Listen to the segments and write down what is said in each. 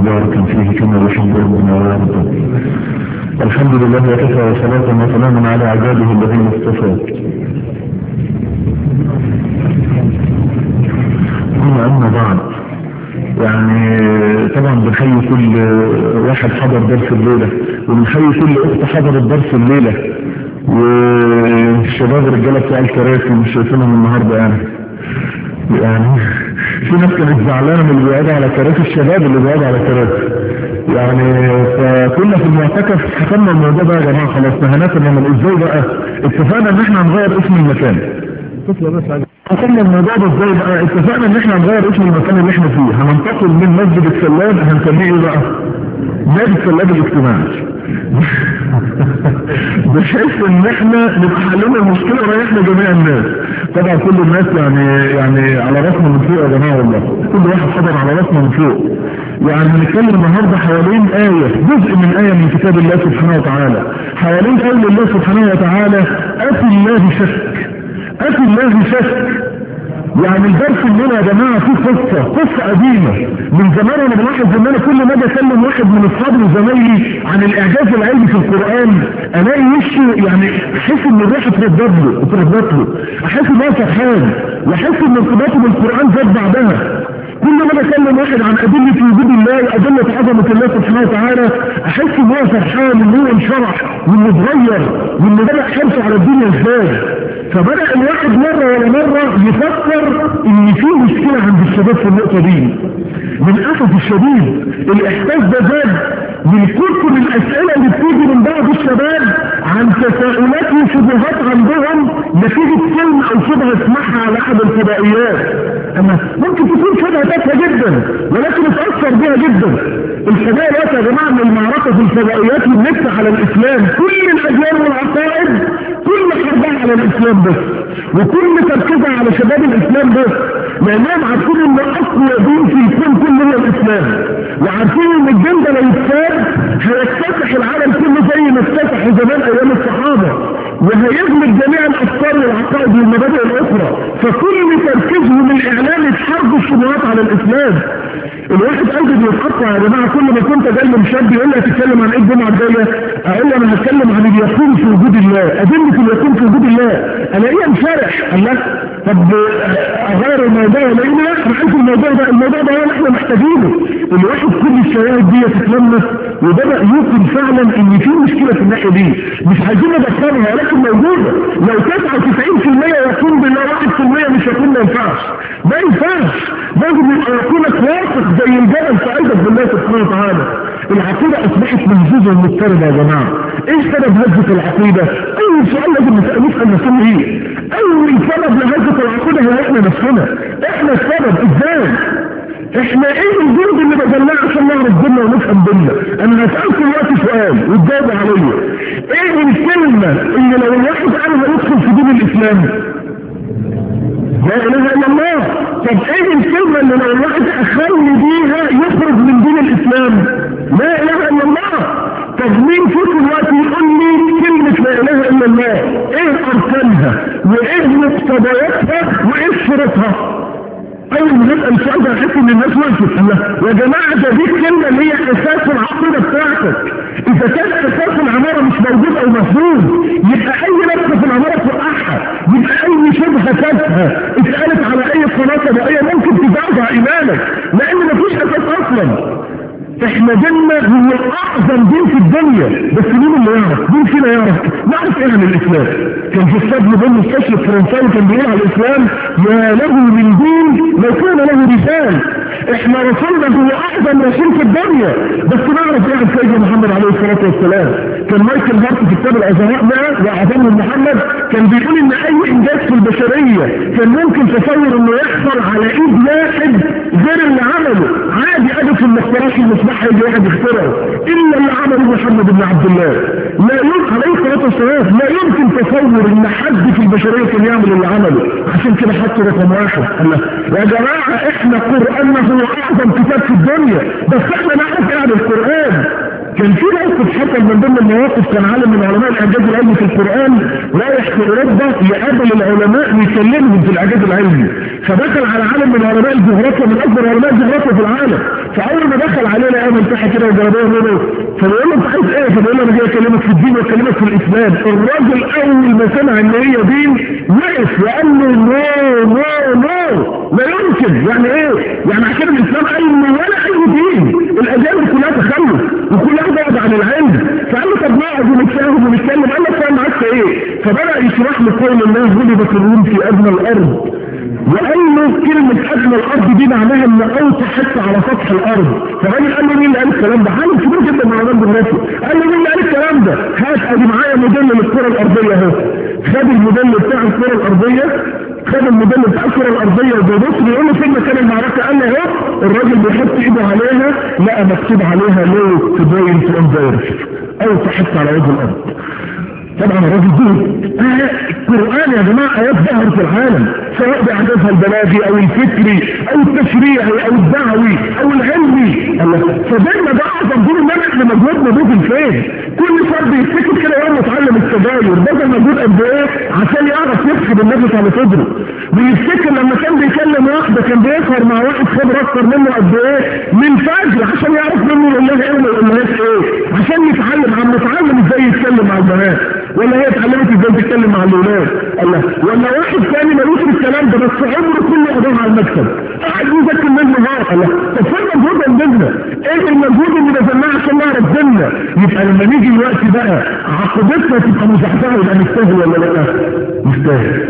مباركا فيه كما يحب ربنا ويرضى الحمد لله وكفى وصلاة وسلاما على عباده الذين اصطفى ثم أما بعد يعني طبعا بنحيي كل واحد حضر درس الليلة وبنحيي كل اخت حضرت درس الليلة والشباب الرجالة بتاع الكراسي مش شايفينهم النهاردة يعني يعني في ناس كانت زعلانة من اللي بيقعدوا على كراسي الشباب اللي بيقعدوا على كراسي يعني فكنا في المعتكف حكمنا الموضوع ده يا جماعة خلاص نهناك انما ازاي بقى اتفقنا ان احنا هنغير اسم المكان حكمنا الموضوع ده ازاي بقى اتفقنا ان احنا هنغير اسم المكان اللي احنا فيه هننتقل من مسجد السلاب هنسميه ايه بقى نادي السلاب الاجتماعي بحيث ان احنا نبقى حلنا المشكله وريحنا جميع الناس طبعا كل الناس يعني يعني على راسنا من فوق يا جماعه والله كل واحد حضر على راسنا من فوق يعني هنتكلم النهارده حوالين آية جزء من آية من كتاب الله سبحانه وتعالى حوالين قول الله سبحانه وتعالى أفي الله شك أفي الله شك يعني الدرس الليلة يا جماعة فيه قصة قصة قديمة من زمان انا بلاحظ ان انا كل ما اجي اكلم واحد من اصحابي وزمايلي عن الاعجاز العلمي في القرآن الاقي وشه يعني احس ان الروح اتردد له اتردد له احس ان هو فرحان واحس ان ارتباطه بالقرآن زاد بعدها كل ما بكلم واحد عن أدلة وجود الله وأدلة عظمة الله سبحانه وتعالى أحس إن هو فرحان إن هو انشرح وإنه اتغير وإنه بدأ حرصه على الدنيا إزاي فبدأ الواحد مرة ولا مرة يفكر إن في مشكلة عند الشباب في النقطة دي من أسف الشديد الإحساس ده زاد من كتر الأسئلة اللي بتيجي من بعض الشباب عن تساؤلات وشبهات عندهم نتيجة كلمة أو شبهة اسمعها على أحد الفضائيات أما ممكن تكون شبهة تافهة جدا ولكن اتأثر بها جدا الفضائيات يا جماعة من المعركة في الفضائيات والنفس على الإسلام كل الأديان والعقائد كل حربها على الإسلام بس وكل تركيزها على شباب الإسلام بس لأنهم عارفين إن أقوى دين في الكون كله هو الإسلام وعارفين إن الدين ده لو اتساب هيفتتح العالم كله زي ما اتفتح زمان أيام الصحابة وهيغلب جميع الأفكار والعقائد والمبادئ الأخرى فكل تركيزهم الإعلامي في حرب الشبهات على الإسلام الواحد قلبي بيتقطع يا جماعه كل ما كنت اكلم شاب يقول لي هتتكلم عن ايه الجمعه الجايه اقول له انا هتكلم عن اليقين في وجود الله ادله اليقين في وجود الله الاقيه انشرح الله طب اغير الموضوع الاقيني لا رحت الموضوع ده الموضوع ده هو اللي احنا محتاجينه الواحد كل الشواهد دي تتلمس وبدا يوقن فعلا ان في مشكله في الناحيه دي مش عايزين ندخلها ولكن موجوده لو 99% يقين بالله 1% مش يكون ما ينفعش ما ينفعش لازم يبقى يقينك واثق زي الجبل في قلبك بالله سبحانه وتعالى العقيدة اصبحت مهزوزة ومضطربة يا جماعة ايه سبب هزة العقيدة اول سؤال لازم نسأل نفسنا ايه اول سبب لهزة العقيدة هو احنا نفسنا احنا السبب ازاي احنا ايه الجهد اللي بذلناه عشان نعرف ديننا ونفهم ديننا انا هسألكم دلوقتي سؤال وتجاوب عليا ايه الكلمة اللي لو الواحد قالها يدخل في دين الاسلام لا اله الا الله طب ايه الكلمة اللي لو الواحد اخلي بيها يخرج من دين الاسلام لا اله الا الله طب مين فيكم دلوقتي يقول لي كلمة لا اله الا الله ايه اركانها وايه مقتضياتها وايه شروطها اول ما نسال السؤال ده احس ان الناس وقفت الله يا جماعه ده دي الكلمه اللي هي اساس العقيده بتاعتك اذا كان اساس العماره مش موجود او مفهوم يبقى اي نقطه في العماره توقعها يبقى اي شبهه تافهه اتقالت على اي قناه فضائيه ممكن تزعزع ايمانك لان مفيش اساس اصلا احنا ديننا هو اعظم دين في الدنيا بس مين اللي يعرف مين فينا يعرف نعرف ايه عن الاسلام كان في استاذ بن مستشرق فرنساوي كان بيقول على الاسلام يا له من دين لو كان له رسال احنا رسولنا هو اعظم رسول في الدنيا بس نعرف ايه عن سيدنا محمد عليه الصلاه والسلام كان مايكل هارت في كتاب العظماء ده واعظمهم محمد كان بيقول ان اي انجاز في البشريه كان ممكن تصور انه يحصل على ايد واحد غير اللي عمله عادي ادف المخترعات المصباح يجي واحد يخترعه الا اللي عمله محمد بن عبد الله لا يمكن عليه الصلاه والسلام لا يمكن تصور ان حد في البشريه كان يعمل اللي عمله عشان كده حطوا رقم واحد الله يا جماعه احنا قراننا هو اعظم كتاب في الدنيا بس احنا نعرف ايه عن القران كان في موقف حصل من ضمن المواقف كان عالم من علماء الاعجاز العلمي في القران رايح في اوروبا يقابل العلماء ويكلمهم في الاعجاز العلمي فدخل على عالم من علماء الجغرافيا من اكبر علماء الجغرافيا في العالم فاول ما دخل عليه لقى منتحه كده وجربيه منه فبيقول له انت عايز ايه فبيقول له انا جاي اكلمك في الدين واكلمك في الاسلام الراجل اول ما سمع ان هي دين وقف وقال له نو نو نو لا يمكن يعني ايه يعني عشان الاسلام قال له ولا اي دين الاجانب كلها تخلف وكلها بعد عن العلم فقال له طب نقعد ونتفاهم ونتكلم قال له فاهم معاك ايه فبدا يشرح له قول الله غلبت الروم في ادنى الارض وقال له كلمة أدنى الأرض دي معناها إن أوطى حتى على سطح الأرض فالراجل قال له مين اللي قال الكلام ده؟ عالم كبير جدا من علماء الجغرافيا قال له مين اللي قال الكلام ده؟ هات أدي معايا موديل للكرة الأرضية أهو خد الموديل بتاع الكرة الأرضية خد الموديل بتاع الكرة الأرضية وبيبص بيقول له فين مكان المعركة قال له اهو الراجل بيحط إيده عليها لقى مكتوب عليها لو بوينت أون أوطى حتى على وجه الأرض طبعا الراجل دول آه القرآن يا جماعة آيات ظهر في العالم سواء بأحداثها البلاغي أو الفكري أو التشريعي أو الدعوي أو العلمي فدايما ده أعظم دور إن احنا مجهودنا بوجه فين كل فرد يفتكر كده يوم يتعلم التداير بذل مجهود قد إيه عشان يعرف يسحب النفس على صدره ويفتكر لما كان بيكلم واحدة كان بيسهر مع واحد خبر أكتر منه قد إيه من فجر عشان يعرف منه يقول لها إيه وما يقولهاش إيه عشان يتعلم عم يتعلم إزاي يتكلم مع البنات ولا هي اتعلمت ازاي تتكلم مع الاولاد الله ولا واحد ثاني ملوش في الكلام ده بس عمره كله قضاه على المكتب قاعد يذاكر من نهار الله طب فين المجهود عندنا ايه المجهود اللي بذلناه عشان نعرف ديننا يبقى لما نيجي الوقت بقى عقيدتنا تبقى مزحزحه يبقى نستاهل ولا لا نستاهل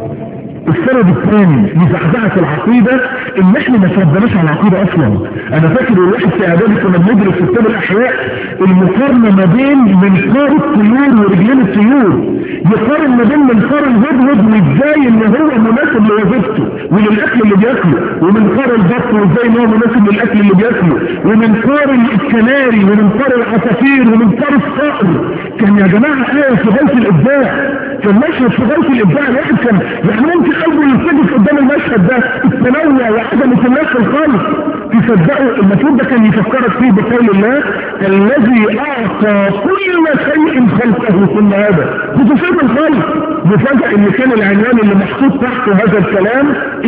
السبب الثاني لزعزعة العقيدة ان احنا ما تربناش على العقيدة اصلا انا فاكر الواحد في اعدادي كنا بندرس في كتاب الاحياء المقارنة ما بين منقار الطيور ورجلين الطيور يقارن ما بين منقار الهدهد وازاي ان هو مناسب لوظيفته وللاكل اللي بياكله ومنقار البط وازاي ان هو مناسب للاكل اللي بياكله ومنقار الكناري ومنقار العصافير ومنقار الصقر كان يا جماعة ايه في غاية الابداع كان مشهد في غاية الابداع الواحد كان يعني ممكن قلبه ينسجف قدام المشهد ده التنوع وعدم التناسل الخالص تصدقوا المفروض ده كان يفكرك فيه بقول الله الذي اعطى كل شيء خلقه ثم هذا خصوصية الخلق مفاجأة ان كان العنوان اللي محطوط تحته هذا الكلام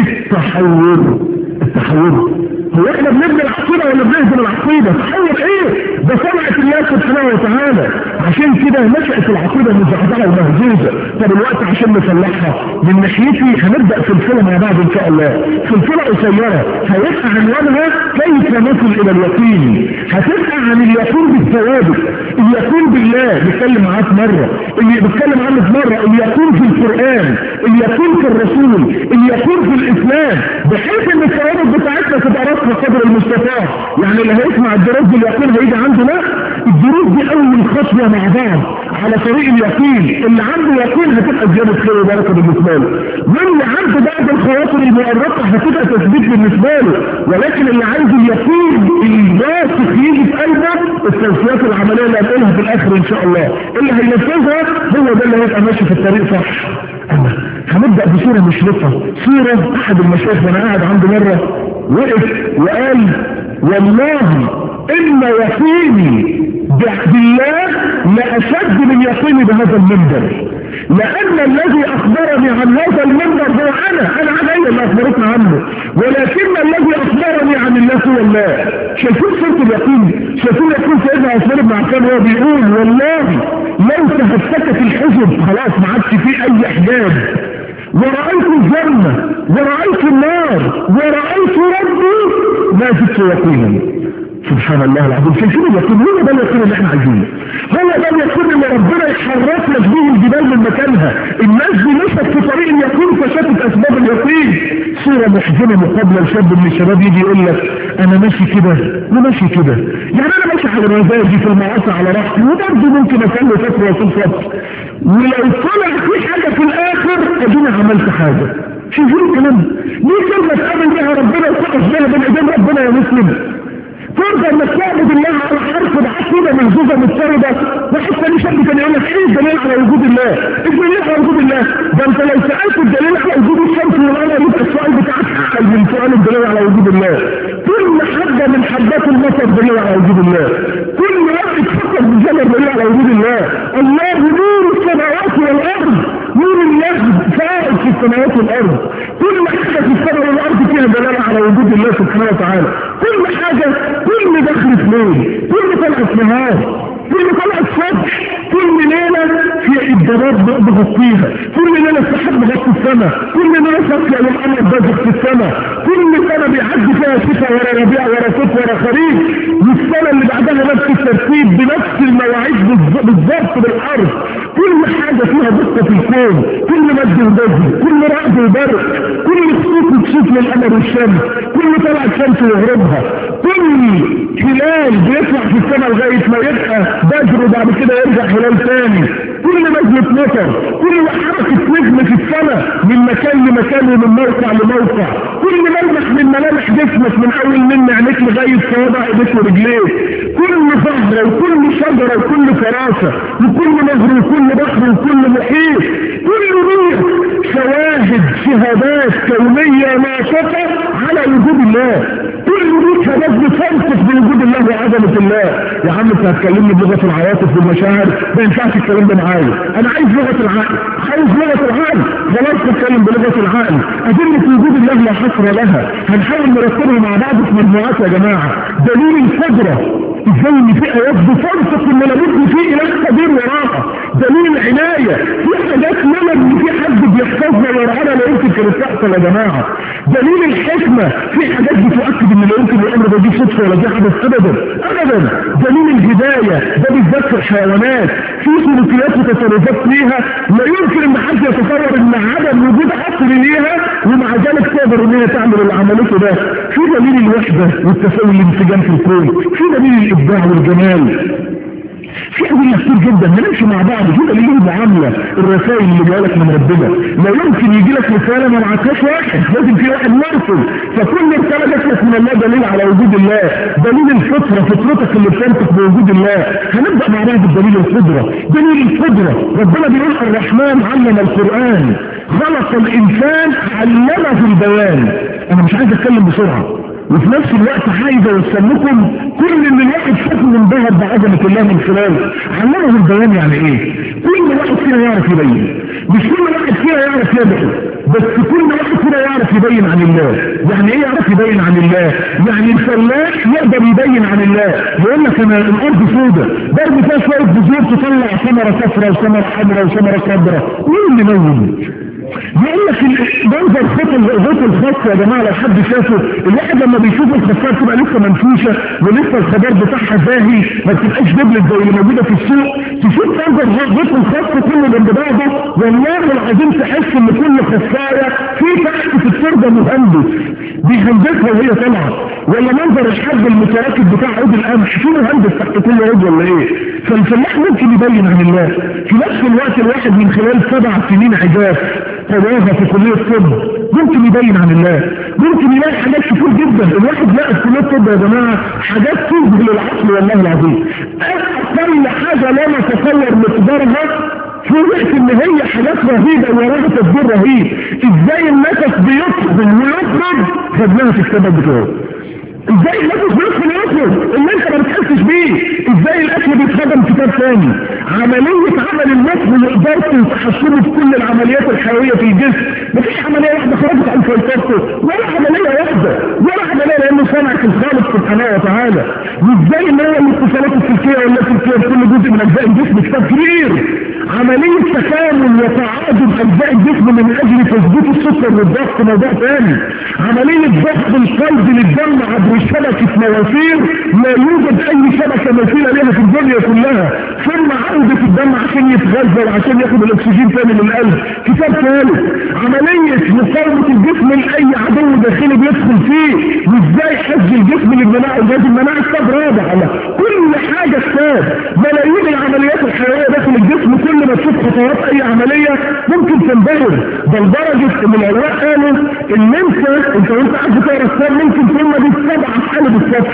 التحور التحور هو احنا بنبني العقيدة ولا بنهدم العقيدة تحول ايه ده صنعة الله سبحانه وتعالى عشان كده نشأت العقيدة مزعزعة ومهزوزة طب الوقت عشان نصلحها من ناحيتي هنبدأ سلسلة مع بعض ان شاء الله سلسلة قصيرة هيبقى عنوانها كيف نصل الى اليقين هتبقى عن اليقين بالثوابت اليقين بالله بيتكلم معاك مرة اللي بيتكلم عنه في مرة اليقين في القرآن اليقين في الرسول اليقين في الاسلام بحيث ان الثوابت بتاعتنا تبقى راسخة قدر المستطاع يعني اللي هيسمع الدروس باليقين هيجي عنده لا الدروس دي اول خطوة مع بعض على طريق اليقين اللي عنده يقين هتبقى زيادة خير وبركة بالنسبة له واللي عنده بعض الخواطر المؤرقة هتبقى تثبيت بالنسبة له ولكن اللي عنده اليقين الراسخ يجي في قلبه التوصيات العملية اللي هتقولها في الاخر ان شاء الله اللي هينفذها هو ده اللي هيبقى ماشي في الطريق صح هنبدأ بصورة مشرقة صورة احد المشايخ وانا قاعد عنده مرة وقف وقال والله ان يقيني بالله لاشد من يقيني بهذا المنبر لان الذي اخبرني عن هذا المنبر هو انا انا علي اللي اخبرتنا عنه ولكن الذي اخبرني عن الله هو الله شايفين صورة اليقين شايفين يقين سيدنا عثمان بن عفان وهو بيقول والله لو تهتكت الحجب خلاص ما عادش فيه اي حجاب ورأيت الجنة ورأيت النار ورأيت ربي ما زدت يقينا سبحان الله العظيم شايفين اليقين هو ده اليقين اللي احنا عايزينه هو ده اليقين اللي ربنا يحرك لك به الجبال من مكانها الناس دي مشت في طريق اليقين فشافت اسباب اليقين صورة محزنة مقابلة لشاب من الشباب يجي يقول لك انا ماشي كده وماشي كده يعني انا ماشي على مزاجي في المعاصي على راحتي وبرضه ممكن اكمل فترة وصول فترة ولو طلع في حاجة في الاخر اديني عملت حاجة شوفوا الكلام دي كلمة تقابل بها ربنا وتقف بها بين ايدين ربنا يا مسلم ترضى انك تعبد الله على حرف بعقيده مهزوزه مضطربه واحد ثاني شاب كان يقول لك ايه الدليل على وجود الله؟ الدليل على وجود الله ده انت لو سالت الدليل على وجود الشمس والقمر يبقى السؤال بتاعك اعقل من سؤال الدليل على وجود الله كل حبه من حبات المطر دليل على وجود الله كل واحد فكر بالجبل دليل على وجود الله الله نور السماوات والارض نور الله فائد في السماوات والارض كل حاجه في السماء والارض فيها دلاله على وجود الله سبحانه وتعالى كل حاجه كل دخل في ليل كل طلعت نهار كل طلعت صبح كل ليلة في الدباب بغطيها كل ليلة السحاب بغطي السماء كل ليلة سطلع والقمر بازق في السماء كل سنة بيعدي فيها شتاء ورا ربيع ورا صيف ورا خريف والسنة اللي بعدها نفس الترتيب بنفس المواعيد بالظبط بالارض كل حاجة فيها دقة في الكون كل مد وبذل كل رعد وبرق كل خطوط وكشوف للقمر والشمس كل طلعت شمس وغربها كل هلال بيطلع في السماء لغاية ما يبقى بدر وبعد كده يرجع هلال تاني كل نزلة مطر كل حركة نجم في السماء من مكان لمكان ومن موقع لموقع كل ملمح من ملامح جسمك من اول من عينيك لغاية صوابع ايديك ورجليك كل زهرة وكل شجرة وكل فراشة وكل نهر وكل بحر وكل محيط كل ريح شواهد شهادات كونية ناطقة على وجود الله كل دي شهادات بتنطق بوجود الله وعظمة الله يا عم انت هتكلمني بلغة العواطف والمشاعر ما ينفعش الكلام ده معايا انا عايز لغة العقل عايز لغة العقل خلاص نتكلم بلغة العقل ادلة وجود الله لا حصر لها هنحاول نرتبها مع بعض في مجموعات يا جماعة دليل القدرة ازاي ان في ايات بتنطق ان لابد في اله كبير وراها دليل العناية في حاجات ملل ان في حد بيحفظنا ويرعانا لا يمكن كانت تحصل يا جماعة دليل الحكمة في حاجات بتؤكد ان لا يمكن الامر ده دي صدفة ولا دي حدث ابدا ابدا دليل الهداية ده بالذات في الحيوانات في سلوكيات وتصرفات ليها لا يمكن ان حد يتصور ان عدم وجود عقل ليها ومع ذلك تقدر ان هي تعمل اللي عملته ده في دليل الوحدة والتساوي الانسجام في الكون في دليل الابداع والجمال في أدلة كتير جدا هنمشي مع بعض في دليل المعاملة الرسائل اللي جايلك من ربنا لا يمكن يجي لك رسالة ما معكاش واحد لازم في واحد مرسل فكل رسالة جات لك من الله دليل على وجود الله دليل الفطرة فطرتك اللي بتنطق بوجود الله هنبدأ مع بعض بدليل القدرة دليل القدرة ربنا بيقول الرحمن علم القرآن خلق الإنسان علمه البيان أنا مش عايز أتكلم بسرعة وفي نفس الوقت عايز اوصل لكم كل اللي الواحد شاف منبهر بعظمه الله من خلاله علمه البيان يعني ايه كل واحد فينا يعرف يبين مش كل واحد فينا يعرف يدعو بس كل واحد فينا يعرف يبين عن الله يعني ايه يعرف يبين عن الله يعني الفلاح يقدر يبين عن الله يقول لك انا الارض سوداء برمي فيها شويه بذور تطلع ثمره صفراء وثمره حمراء وثمره خضراء مين اللي موجود يقول لك منظر خط الغط الخاص يا جماعه لو حد شافه الواحد لما بيشوف الخساره تبقى لسه منفوشه ولسه الخبر بتاعها زاهي ما تبقاش دبلت زي اللي موجوده في السوق تشوف منظر غط الخاص كله جنب بعضه والله العظيم تحس ان كل خساره في تحت في التربه مهندس بيهندسها وهي طالعه ولا منظر الحب المتراكب بتاع عود القمح في مهندس تحت كل عود ولا ايه فالفلاح ممكن يبين عن الله في نفس الوقت الواحد من خلال سبع سنين عجاف تواجه في كلية الطب ممكن يبين عن الله ممكن يلاقي حاجات كتير جدا الواحد لقى في كلية الطب يا جماعة حاجات تذهل العقل والله العظيم اقل حاجة لا نتصور مقدارها فوجئت ان هي حاجات رهيبة وراها تدبير رهيب ازاي النفس بيدخل ويخرج خدناها في الكتاب بتوعه ازاي النفس بيدخل ويخرج اللي انت ما بتحسش بيه ازاي الاكل بيتخدم كتاب ثاني عملية عمل المخ وقدرته وتحكمه في كل العمليات الحيوية في الجسم مفيش عملية واحدة خرجت عن سيطرته ولا عملية واحدة ولا عملية لانه صنعت الخالق سبحانه وتعالى وازاي ان هو الاتصالات السلكية ولا السلكية في كل جزء من اجزاء الجسم كتاب كبير عملية تكامل وتعادل اجزاء الجسم من اجل تثبيت السكر والضغط موضوع ثاني عملية ضغط القلب للدم عبر شبكة مواسير لا يوجد اي شبكة مثيلة لها في الدنيا كلها ثم عودة الدم عشان يتغذى وعشان ياخد الاكسجين تاني للقلب كتاب ثالث عملية مقاومة الجسم لاي عدو داخلي بيدخل فيه وازاي حج الجسم للمناعة وجهاز المناعة كتاب رابع على كل حاجة كتاب ملايين العمليات الحيوية داخل الجسم كل ما تشوف خطوات اي عملية ممكن تنبهر بل درجة ان العلماء قالوا ان انت انت وانت قاعد بتقرا الكتاب ممكن تقول دي السبعة في قلب الصفحة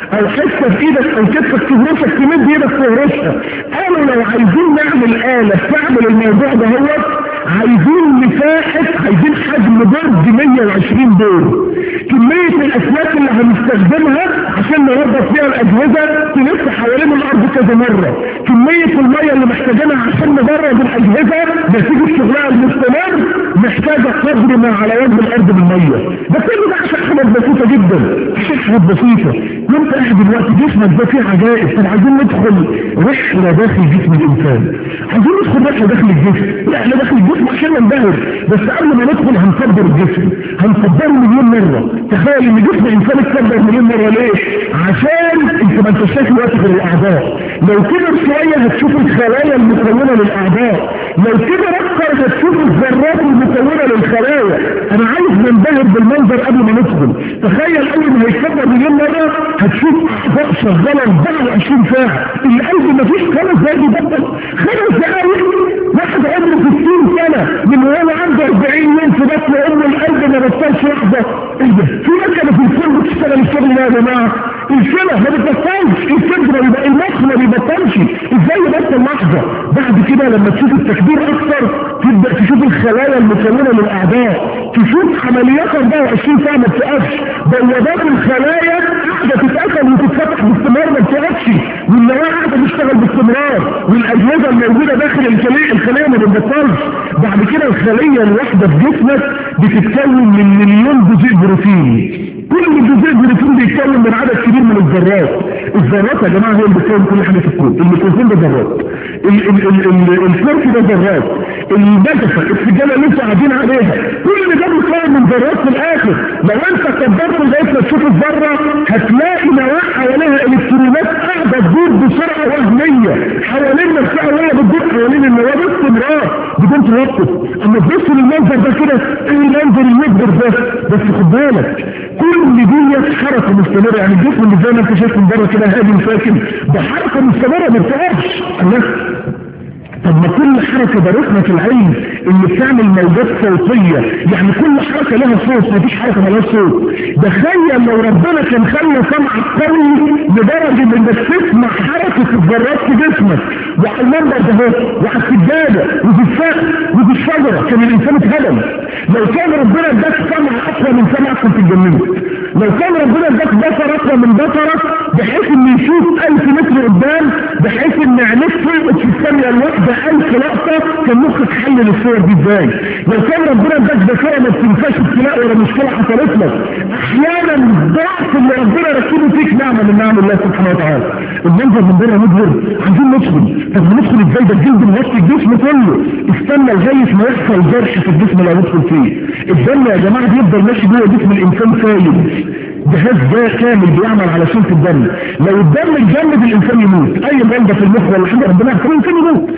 او حته في ايدك او كتفك تهرشك تمد ايدك تهرشها قالوا لو عايزين نعمل آلة تعمل الموضوع ده هو عايزين مساحة عايزين حجم برج 120 دور كمية الاسلاك اللي هنستخدمها عشان نوظف فيها الاجهزة تلف حوالين الارض كذا مرة كمية المية اللي محتاجينها عشان نبرد الاجهزة نتيجة شغلها المستمر محتاجة قدر ما على وجه الارض بالمية ده كل ده عشان حاجات بسيطة جدا عشان حاجات بسيطة وانت قاعد دلوقتي جسمك ده فيه عجائب طب عايزين ندخل رحلة داخل جسم الانسان عايزين ندخل رحلة داخل الجسم رحلة داخل الجسم عشان ننبهر بس قبل ما ندخل هنكبر الجسم هنكبره مليون مرة تخيل ان جسم الانسان اتكبر مليون مرة ليه عشان انت ما انتش شايف دلوقتي غير الاعضاء لو كبر شوية هتشوف الخلايا المكونة للاعضاء لو كبر اكتر هتشوف الذرات المكونة للخلايا انا عايز ننبهر بالمنظر قبل ما ندخل تخيل اول ما هيتكبر مليون مرة هتشوف اعضاء شغالة 24 ساعة القلب مفيش خمس دقايق يبطل خمس دقايق واحد عمره 60 سنة من وهو عنده 40 يوم في بطن ام القلب ما بطلش لحظة ايه ده في مكنة في الكل بتشتغل الشغل ده يا جماعة الكلى ما بتبطلش الكبد ما بيبقى المخ ما بيبطلش ازاي يبطل لحظة بعد كده لما تشوف التكبير اكتر تبدأ تشوف الخلايا المكونة للاعضاء تشوف عمليات 24 ساعة ما بتقفش بوابات الخلايا قاعدة تتقفل وتتفتح باستمرار ما بتقفش والنواة قاعدة تشتغل باستمرار والاجهزة الموجودة داخل الخلية الخلية ما بتبطلش بعد كده الخلية الواحدة في جسمك بتتكون من مليون جزيء بروتين كل جزيء بروتين بيتكون من عدد كبير من الذرات الذرات يا جماعه هي اللي بتكون كل حاجه في الكون الميكروفون ده ذرات الكرسي ده ذرات النجفه السجاله اللي انتوا قاعدين عليها كل ده بيتكون من ذرات في الاخر لو انت كبرت لغايه ما تشوف الذره هتلاقي نواه حواليها الكترونات قاعده تدور بسرعه وهميه حوالين نفسها وهي بتدور حوالين النواه باستمرار بدون توقف اما تبص للمنظر ده كده ايه المنظر المجبر ده بس خد بالك كل دي حركه مستمره يعني الجسم اللي زي ما انت شايف من بره كده هادي ساكن ده حركه مستمره ما بتقفش طب ما كل حركة برسمة في العين اللي بتعمل موجات صوتية يعني كل حركة لها صوت مفيش حركة ملهاش صوت تخيل لو ربنا كان خلى سمعك قوي لدرجة انك تسمع حركة الذرات في جسمك وعلى المنبر ده وعلى السجادة وفي السقف وفي الشجرة كان الانسان اتهدم لو كان ربنا اداك سمع اقوى من سمعك كنت اتجننت لو كان ربنا اداك بصر اقوى من بصرك بحيث ان يشوف الف متر قدام بحيث ان عينيك تلقط في الثانية الواحدة ألف لقطة كان مخك حل الصور دي ازاي لو كان ربنا اداك ذاكرة ما بتنساش ابتلاء ولا مشكلة حصلت لك احيانا ضعف اللي ربنا ركبه فيك نعمة من نعم الله سبحانه وتعالى المنظر من بره مجبر عايزين ندخل طب ندخل ازاي ده الجلد مغطي الجسم كله استنى لغاية ما يحصل جرح في الجسم اللي هندخل فيه الدم يا جماعة بيفضل ماشي جوه جسم الانسان سايب جهاز ده كامل بيعمل على شلت الدم لو الدم اتجمد الانسان يموت اي مرضى في المخ ولا حاجه ربنا يحفظه الانسان يموت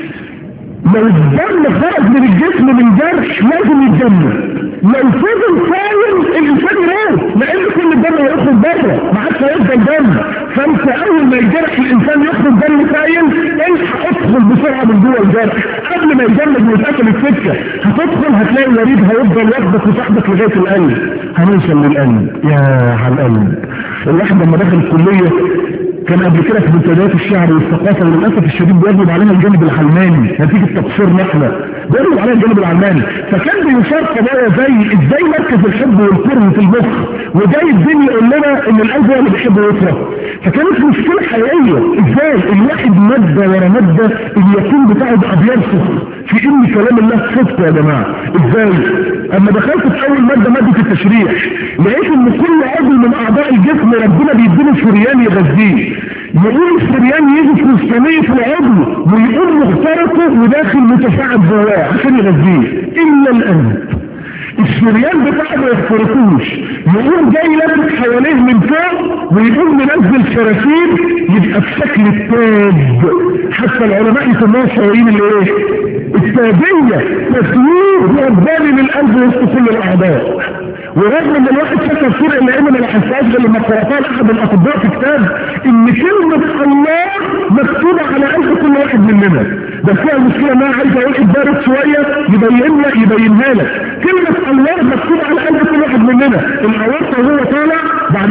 لو الدم خرج من الجسم من جرح لازم يتجمد لو فضل سايل الانسان يموت لان كل الدم هيخرج بره ما عادش هيفضل دم فانت اول ما الجرح الانسان يخرج دم سايل الحق ادخل بسرعه من جوه الجرح قبل ما يجمد ويتقفل السكه هتدخل هتلاقي الوريد هيفضل ياخدك وصاحبك لغايه القلب هنوصل للقلب يا على القلب الواحد لما دخل الكليه كان قبل كده في منتديات الشعر والثقافة وللأسف الشديد بيضرب علينا الجانب العلماني نتيجة تقصير نحلة بيضرب علينا الجانب العلماني فكان بيشار قضايا زي ازاي مركز الحب والكره في المخ وجاي الدين يقول لنا ان القلب هو اللي بيحب ويكره فكانت مشكلة حقيقية ازاي الواحد مادة ورا مادة اليقين بتاعه بقى بيرسخ في ان كلام الله صدق يا جماعة ازاي اما دخلت في اول مادة مادة التشريح لقيت ان كل عضو من اعضاء الجسم ربنا بيديله شريان يغذيه يقول الشريان يجي في وسطانية العضو ويقوم مخترقه وداخل متفاعل جواه عشان يغذيه الا القلب الشريان بتاعه ما يخترقوش يقوم جاي لابس حواليه من فوق ويقوم منزل شراشيب يبقى بشكل التاج حتى العلماء يسموها شرايين الايه التاجية تسويق رباني للقلب وسط كل الاعضاء ورغم ان الواحد شكر سورة الا انه ما لاحظهاش غير لما قرأتها لاحد الاطباء في كتاب ان كلمة الله مكتوبة على قلب كل واحد مننا بس فيها المشكلة ان انا عايز اقول اتبارك شوية يبين لك يبينها لك كلمة الله مكتوبة على قلب كل واحد مننا الاورطة وهو طالع بعد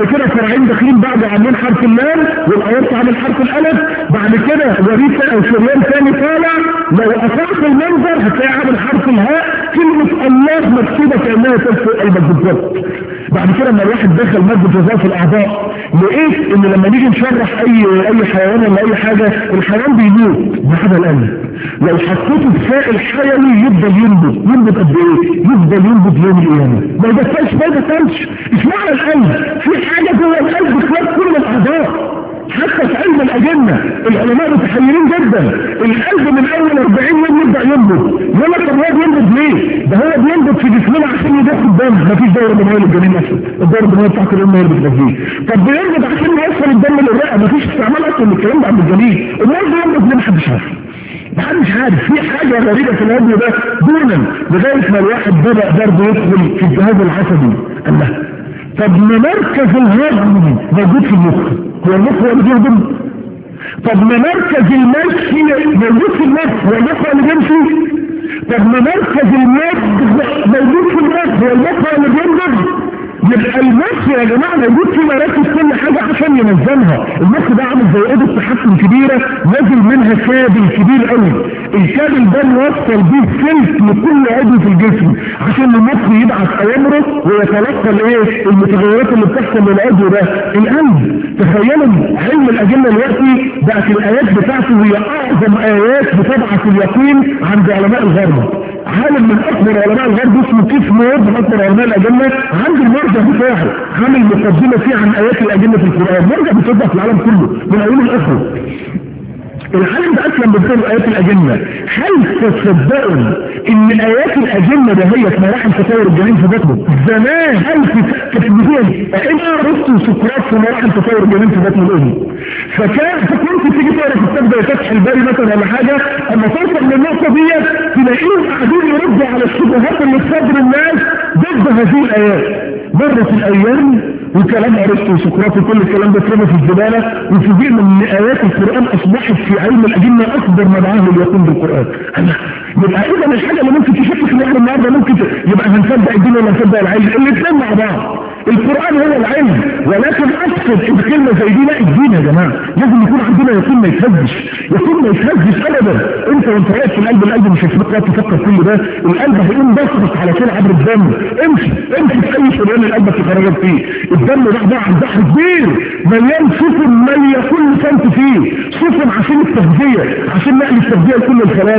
بعد كده فرعين داخلين بعض عاملين حرف اللام والاورطه عامل حرف الالف بعد كده وريث او شريان ثاني طالع لو اصحت المنظر هتلاقي عامل حرف الهاء كلمه الله مكتوبه كانها تدخل قلبك بالظبط بعد كده لما الواحد دخل مادة جزاء في الاعضاء لقيت ان لما نيجي نشرح اي اي حيوان ولا اي حاجة الحيوان بيموت بهذا القلب لو حطيته في سائل حيوي يفضل ينبت ينبت قد ايه يفضل ينبت يوم القيامة ما يبطلش ما يبطلش اسمع القلب في حاجة جوه القلب خلاف كل الاعضاء حتى في علم الأجنة العلماء متحيرين جدا القلب من أول 40 يوم يبدأ ينبض يقول لك طب هو بينبض ليه؟ ده هو بينبض في جسمنا عشان يضخ الدم مفيش دورة دموية للجنين نفسه الدورة الدموية بتاعت الأم هي اللي بتغذيه طب بينبض عشان يوصل الدم للرئة مفيش استعمال أصلا للكلام ده عند الجنين أمال بينبض ليه محدش عارف محدش عارف في حاجة غريبة في الهدم ده دونا لغاية ما الواحد بدأ برضه يدخل في الجهاز العصبي الله طب ما مركز الهضم موجود في المخ هو المخ هو اللي بيهضم طب ما مركز المشي موجود في المخ هو المخ هو اللي بيمشي طب ما مركز المد موجود في المخ هو المخ هو اللي بينضج يبقى المخ يا جماعه موجود في مراكز كل حاجه عشان ينظمها المخ ده عامل زي اوضه تحكم كبيره نازل منها كابل كبير قوي الكابل ده موصل بيه سلك لكل عضو في الجسم عشان المخ يبعث اوامره ويتلقى الايه المتغيرات اللي بتحصل للعضو ده القلب تخيلوا علم الاجنه دلوقتي بقت الايات بتاعته هي اعظم ايات بتبعث اليقين عند علماء الغرب عالم من اكبر علماء الغرب اسمه كيف مور من اكبر علماء الاجنه عند المرجع بتاعه عامل مقدمه فيه عن ايات الاجنه في القران مرجع بتصدق في العالم كله من اوله لاخره العالم ده اسلم بسبب ايات الاجنه هل تصدقوا ان ايات الاجنه ده هي مراحل تطور الجنين في بطنه زمان هل تكتبون ائمه رسل سقراط في مراحل تطور الجنين في بطن الام فكان فكنت تيجي تقرا في الكتاب ده فتح الباري مثلا ولا حاجه اما توصل للنقطه ديت تلاقيهم قاعدين يردوا على الشبهات اللي في صدر الناس ضد هذه الايات مرت الايام وكلام ارسطو وسقراط وكل الكلام ده اترمى في الزباله وفوجئنا ان ايات القران اصبحت في علم الاجنه اكبر مدعاه لليقين بالقران انا يبقى اذا الحاجه اللي ممكن تشكك في الواحد النهارده ممكن ت... يبقى هنصدق الدين ولا نصدق العلم الاثنين مع بعض القرآن هو العلم ولكن اقصد ان كلمة زي دي لا الدين يا جماعة لازم يكون عندنا يقين ما يتهزش يقين ما يتهزش ابدا انت وانت واقف في القلب القلب مش هيسيبك تفكر كل ده القلب هيقوم بسطك على طول عبر الدم امشي امشي في اي شريان القلب تخرجك فيه الدم ده عبارة عن بحر كبير مليان سفن مالية كل سنت فيه سفن عشان التغذية عشان نقل التغذية لكل الخلايا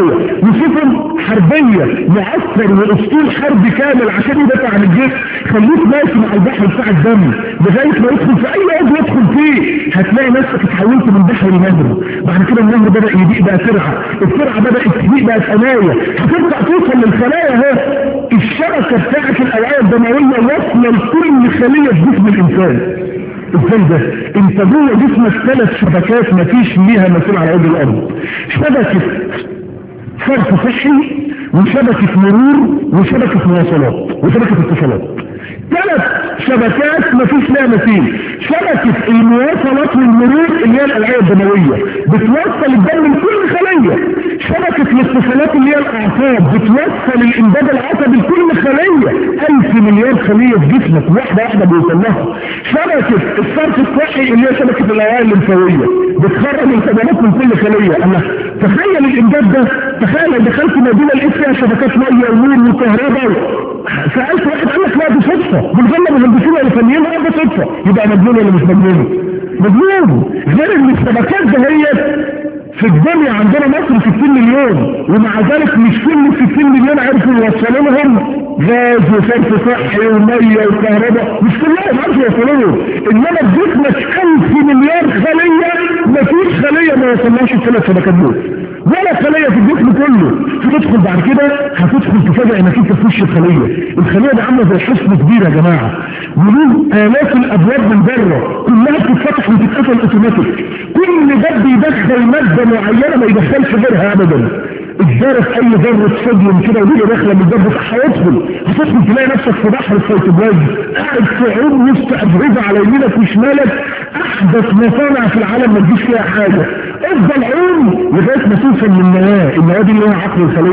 وسفن حربية معسكر واسطول حربي كامل عشان يدافع عن الجسم خليك ماشي مع البحر بتاع الدم لغاية ما يدخل في اي عضو يدخل فيه هتلاقي نفسك اتحولت من بحر لنهر بعد كده النهر بدأ يضيق بقى ترعة الترعة بدأت تضيق بقى ثنايا هتبقى توصل للخلايا اهي الشبكة بتاعت الاوعية الدموية واصلة لكل خلية في جسم الانسان ازاي ده انت جوه جسمك ثلاث شبكات مفيش ليها مثيل على وجه الارض شبكة صرف صحي وشبكة مرور وشبكة مواصلات وشبكة اتصالات ثلاث شبكات مفيش لها مثيل شبكة المواصلات والمرور اللي هي الألعاب الدموية بتوصل الدم لكل خلية شبكة الاتصالات اللي هي الأعصاب بتوصل الإمداد العصبي لكل خلية ألف مليار خلية في جسمك واحدة واحدة بيوصل لها شبكة الصرف الصحي اللي هي شبكة الأوعية الليمفاوية بتخرج الخدمات من كل خلية الله تخيل الإمداد ده تخيل لو دخلت مدينة لقيت فيها شبكات مية ونور وكهرباء سألت واحد قال لك لا دي صدفة بالظلم مهندسين ولا فنيين اه ده صدفة يبقى مجنون ولا مش مجنون مجنون غير ان الشبكات دهيت في الدنيا عندنا مصر 60 مليون ومع ذلك مش كل 60 مليون عرفوا يوصلوا لهم غاز وصرف صحي وميه وكهرباء مش كلهم عرفوا يوصلوا لهم انما في جسمك 1000 مليار خليه مفيش خليه ما وصلناش الثلاث شبكات دول ولا خلية في الجسم كله تدخل بعد كده هتدخل تفاجئ انك انت في وش الخلية الخلية دي عاملة زي حصن كبير يا جماعة وله الاف الابواب من بره كلها بتتفتح وتتقفل اوتوماتيك كل باب بيدخل مادة معينة ما يدخلش غيرها ابدا الدار في اي ذرة صديوم كده ودي داخله من الباب هيدخل هتدخل تلاقي نفسك في بحر السيتوبلازم قاعد في عوم وسط اجهزه على يمينك وشمالك احدث مصانع في العالم ما تجيش فيها حاجه افضل عوم لغايه ما توصل للنواه النواه دي اللي هي عقل الخليه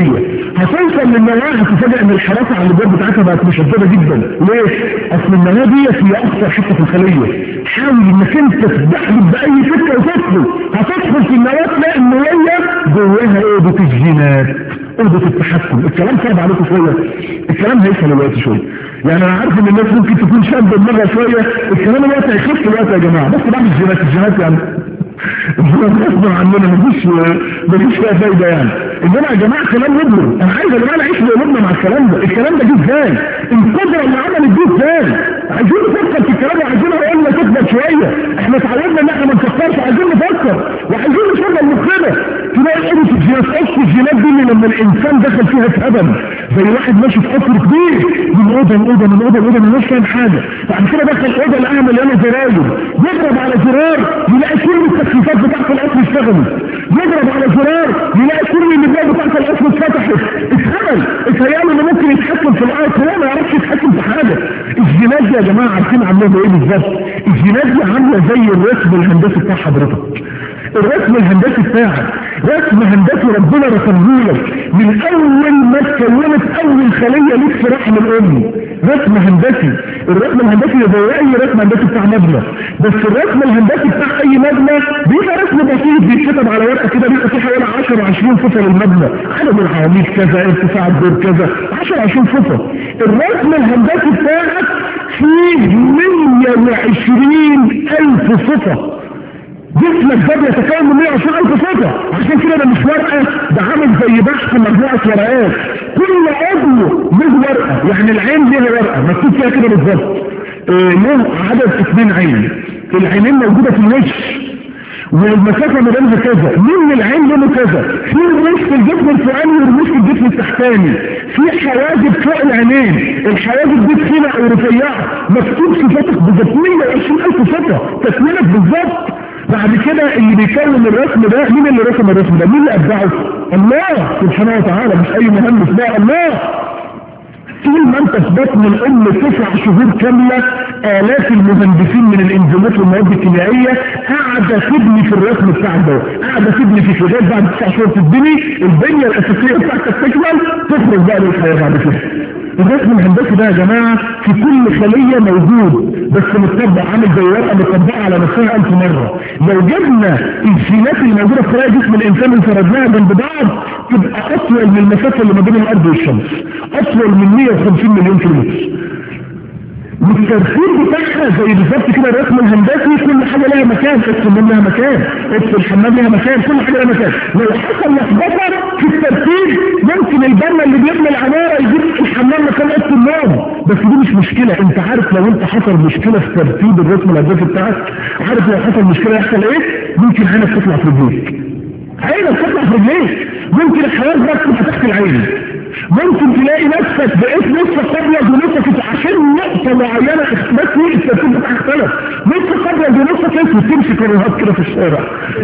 هتوصل للنواة هتفاجئ ان الحراسة على الابواب بتاعتها بقت مشددة جدا ليه؟ اصل النواة ديت هي اخطر حتة في الخلية حاول انك انت تدخل باي فكرة وتدخل هتدخل في النواة تلاقي النوايا جواها اوضة الجينات اوضة التحكم الكلام صعب عليكم شوية الكلام هيسهل الوقت شوية يعني انا عارف ان الناس ممكن تكون شابة دماغها شوية الكلام الوقت هيخف الوقت يا جماعة بس بعد الجينات الجينات يعني الجينات غصب عننا مفيش مفيش فيها فايدة يعني انما يا جماعة كلام مبلغ انا عايز يا جماعة نعيش بقلوبنا مع الكلام ده الكلام ده جه ازاي القدرة اللي عملت دي ازاي عايزين نفكر في الكلام وعايزين عقولنا تكبر شوية احنا اتعودنا ان احنا ما نفكرش عايزين نفكر وعايزين نشغل مخنا تلاقي قوة الجينات قصة الجينات دي اللي لما الانسان دخل فيها اتهدم زي واحد ماشي في قصر كبير من اوضه لاوضه من اوضه لاوضه مش فاهم حاجه بعد كده دخل اوضه لقاها مليانه زراير يضرب على زرار يلاقي كل التكييفات بتاعت القصر اشتغلت يضرب على زرار يلاقي كل الابواب بتاعت القصر اتفتحت اتهبل اتهيأله انه ممكن يتحكم في الارض هو ما يعرفش يتحكم في حاجه الجينات دي يا جماعه عارفين عامله ايه بالظبط الجينات دي عامله زي الرسم الهندسي بتاع حضرتك الرسم الهندسي بتاعك رسم هندسي ربنا رسمه لك من اول ما اتكونت اول خليه ليك في رحم الام رسم هندسي الرسم الهندسي ده زي اي رسم هندسي بتاع مبنى بس الرسم الهندسي بتاع اي مبنى بيبقى رسم بسيط بيتكتب على ورقه كده بيبقى فيه حوالي 10 20 صفه للمبنى عدد العواميد كذا ارتفاع الدور كذا 10 20 صفه الرسم الهندسي بتاعك فيه 120 الف صفه جسمك ده بيتكون من 120 الف صفه عشان كده ده مش ورقه ده عامل زي بحث مجموعه ورقات كل عضو له ورقه يعني العين ليها ورقه مكتوب فيها كده بالظبط آه له عدد اثنين عين العينين موجوده في الوش والمسافه ما بينها كذا من العين لونه كذا في رموش في الجسم الفوقاني ورموش في الجسم التحتاني في حواجب فوق العينين الحواجب دي تخينه او رفيعه مكتوب صفاتك بالظبط 120000 صفه تكوينك بالظبط بعد كده اللي بيكون الرسم ده مين اللي رسم الرسم ده مين اللي ابدعه الله سبحانه وتعالى مش اي مهندس بقى الله طول ما انت في بطن الام تسع شهور كاملة الاف المهندسين من الانزيمات والمواد الكيميائية قاعدة تبني في الرسم بتاعك ده قاعدة تبني في شغال بعد تسع شهور تبني البنية الاساسية بتاعتك تكمل تخرج بقى للحياة بعد كده الرسم الهندسي ده يا جماعة في كل خلية موجود بس متطبق عامل زي ورقة متطبقة على نفسها ألف مرة لو جبنا الجينات اللي موجودة في خلايا جسم الإنسان وفردناها جنب بعض تبقى أطول من المسافة اللي ما بين الأرض والشمس أطول من 150 مليون كيلومتر والترتيب بتاعها زي بالظبط كده الرسم الهندسي كل حاجه لها مكان السلم لها مكان الحمام لها مكان كل حاجه لها مكان لو حصل لخبطه في الترتيب ممكن البنا اللي بيبني العماره يجيب الحمام مكان اوضه النوم بس دي مش مشكله انت عارف لو انت حصل مشكله في ترتيب الرسم الهندسي بتاعك عارف لو حصل مشكله يحصل ايه ممكن عينك تطلع في رجليك عينك تطلع في رجليك ممكن الحياه بس تبقى تحت العين ممكن تلاقي نفسك بقيت نصك ابيض ونصك عشان نقطة معينة بس هي الترتيب بتاعها اختلف نصك ابيض ونصك اسود تمشي كرهات كده في الشارع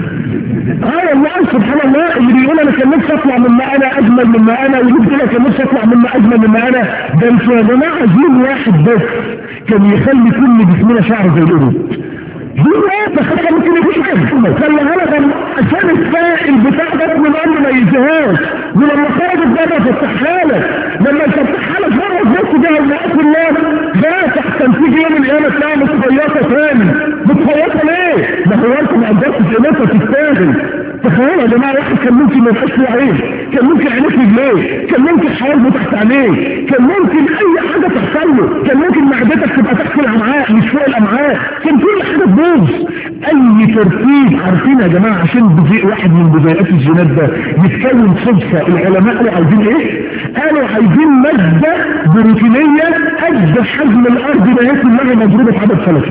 اه والله سبحان الله اللي بيقول انا كان نفسي اطلع مما انا اجمل مما انا واللي بيقول كان نفسي اطلع مما اجمل مما انا ده انتوا يا جماعه جيل واحد بس كان يخلي كل جسمنا شعر زي القرود دي ايه تخيل ممكن يكون حاجه خلي بالك عشان السائل بتاع بطن الام ما ينتهاش ولما خرجت بره فتحها لك لما يفتحها لك بره الجسم ده المقاس الله ده تحسن تيجي يوم القيامه تلاقيها متخيطه تاني متخيطه ليه؟ ما هو انت ما قدرتش قيمتها تستاهل تخيلوا يا جماعه واحد كان ممكن ما يبقاش له عين كان ممكن عينيه في رجليه كان ممكن حواجبه تحت عينيه كان ممكن اي حاجه تحصل له كان ممكن معدتك تبقى تحت الامعاء مش فوق الامعاء كان كل حاجه تبوظ اي ترتيب عارفين يا جماعه عشان بزيء واحد من بزيئات الجينات ده يتكون صدفه العلماء قالوا عايزين ايه؟ قالوا عايزين ماده بروتينيه قد حجم الارض ده هي كلها مضروبه في عدد فلكي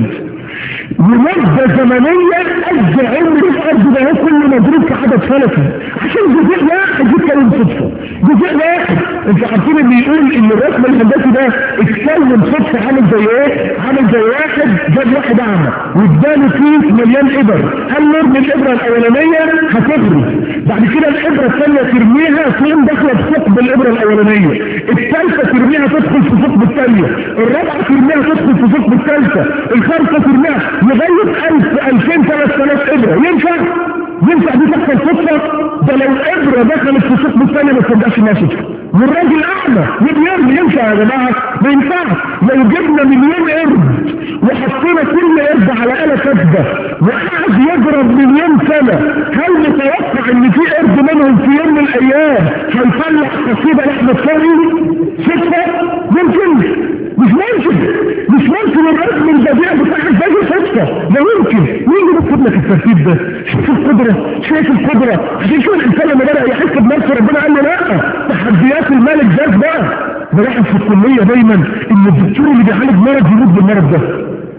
ومدة زمنية قد عمر الأرض ده كله مضروب في عدد فلكي عشان جزء واحد يتكلم صدفة جزء واحد انت عارفين اللي يقول ان الرسم الهندسي ده اتكلم صدفة عامل زي ايه؟ عامل زي واحد جاب واحد اعمى واداله فيه مليان ابر قال له ارمي الابرة الاولانية هتغرز بعد كده الابرة الثانية ترميها تقوم داخلة في ثقب الابرة الاولانية الثالثة ترميها تدخل في ثقب الثانية الرابعة ترميها تدخل في ثقب الثالثة الخامسة ترميها لغاية 1000 2000 3000 ابرة ينفع؟ ينفع دي تحصل صدفه ده لو ابره دخلت في ثقب الثانيه ما تصدقش انها صدفه والراجل اعمى يبيض ينفع يا جماعه ما ينفعش لو جبنا مليون قرد وحطينا كل قرد على آلة كاتبه وقعد يضرب مليون سنه هل نتوقع ان في قرد منهم في يوم من الايام هيطلع قصيده لاحمد شوقي صدفه ممكن مش ممكن مش ممكن الرسم البديع بتاعك ده صدفه لا يمكن مين اللي بيكتب لك الترتيب ده شوف القدره شايف القدره عشان كده الانسان لما بدا يحس بنفسه ربنا قال له لا تحديات الملك جاز بقى بلاحظ في الكليه دايما ان الدكتور اللي بيعالج مرض يموت بالمرض ده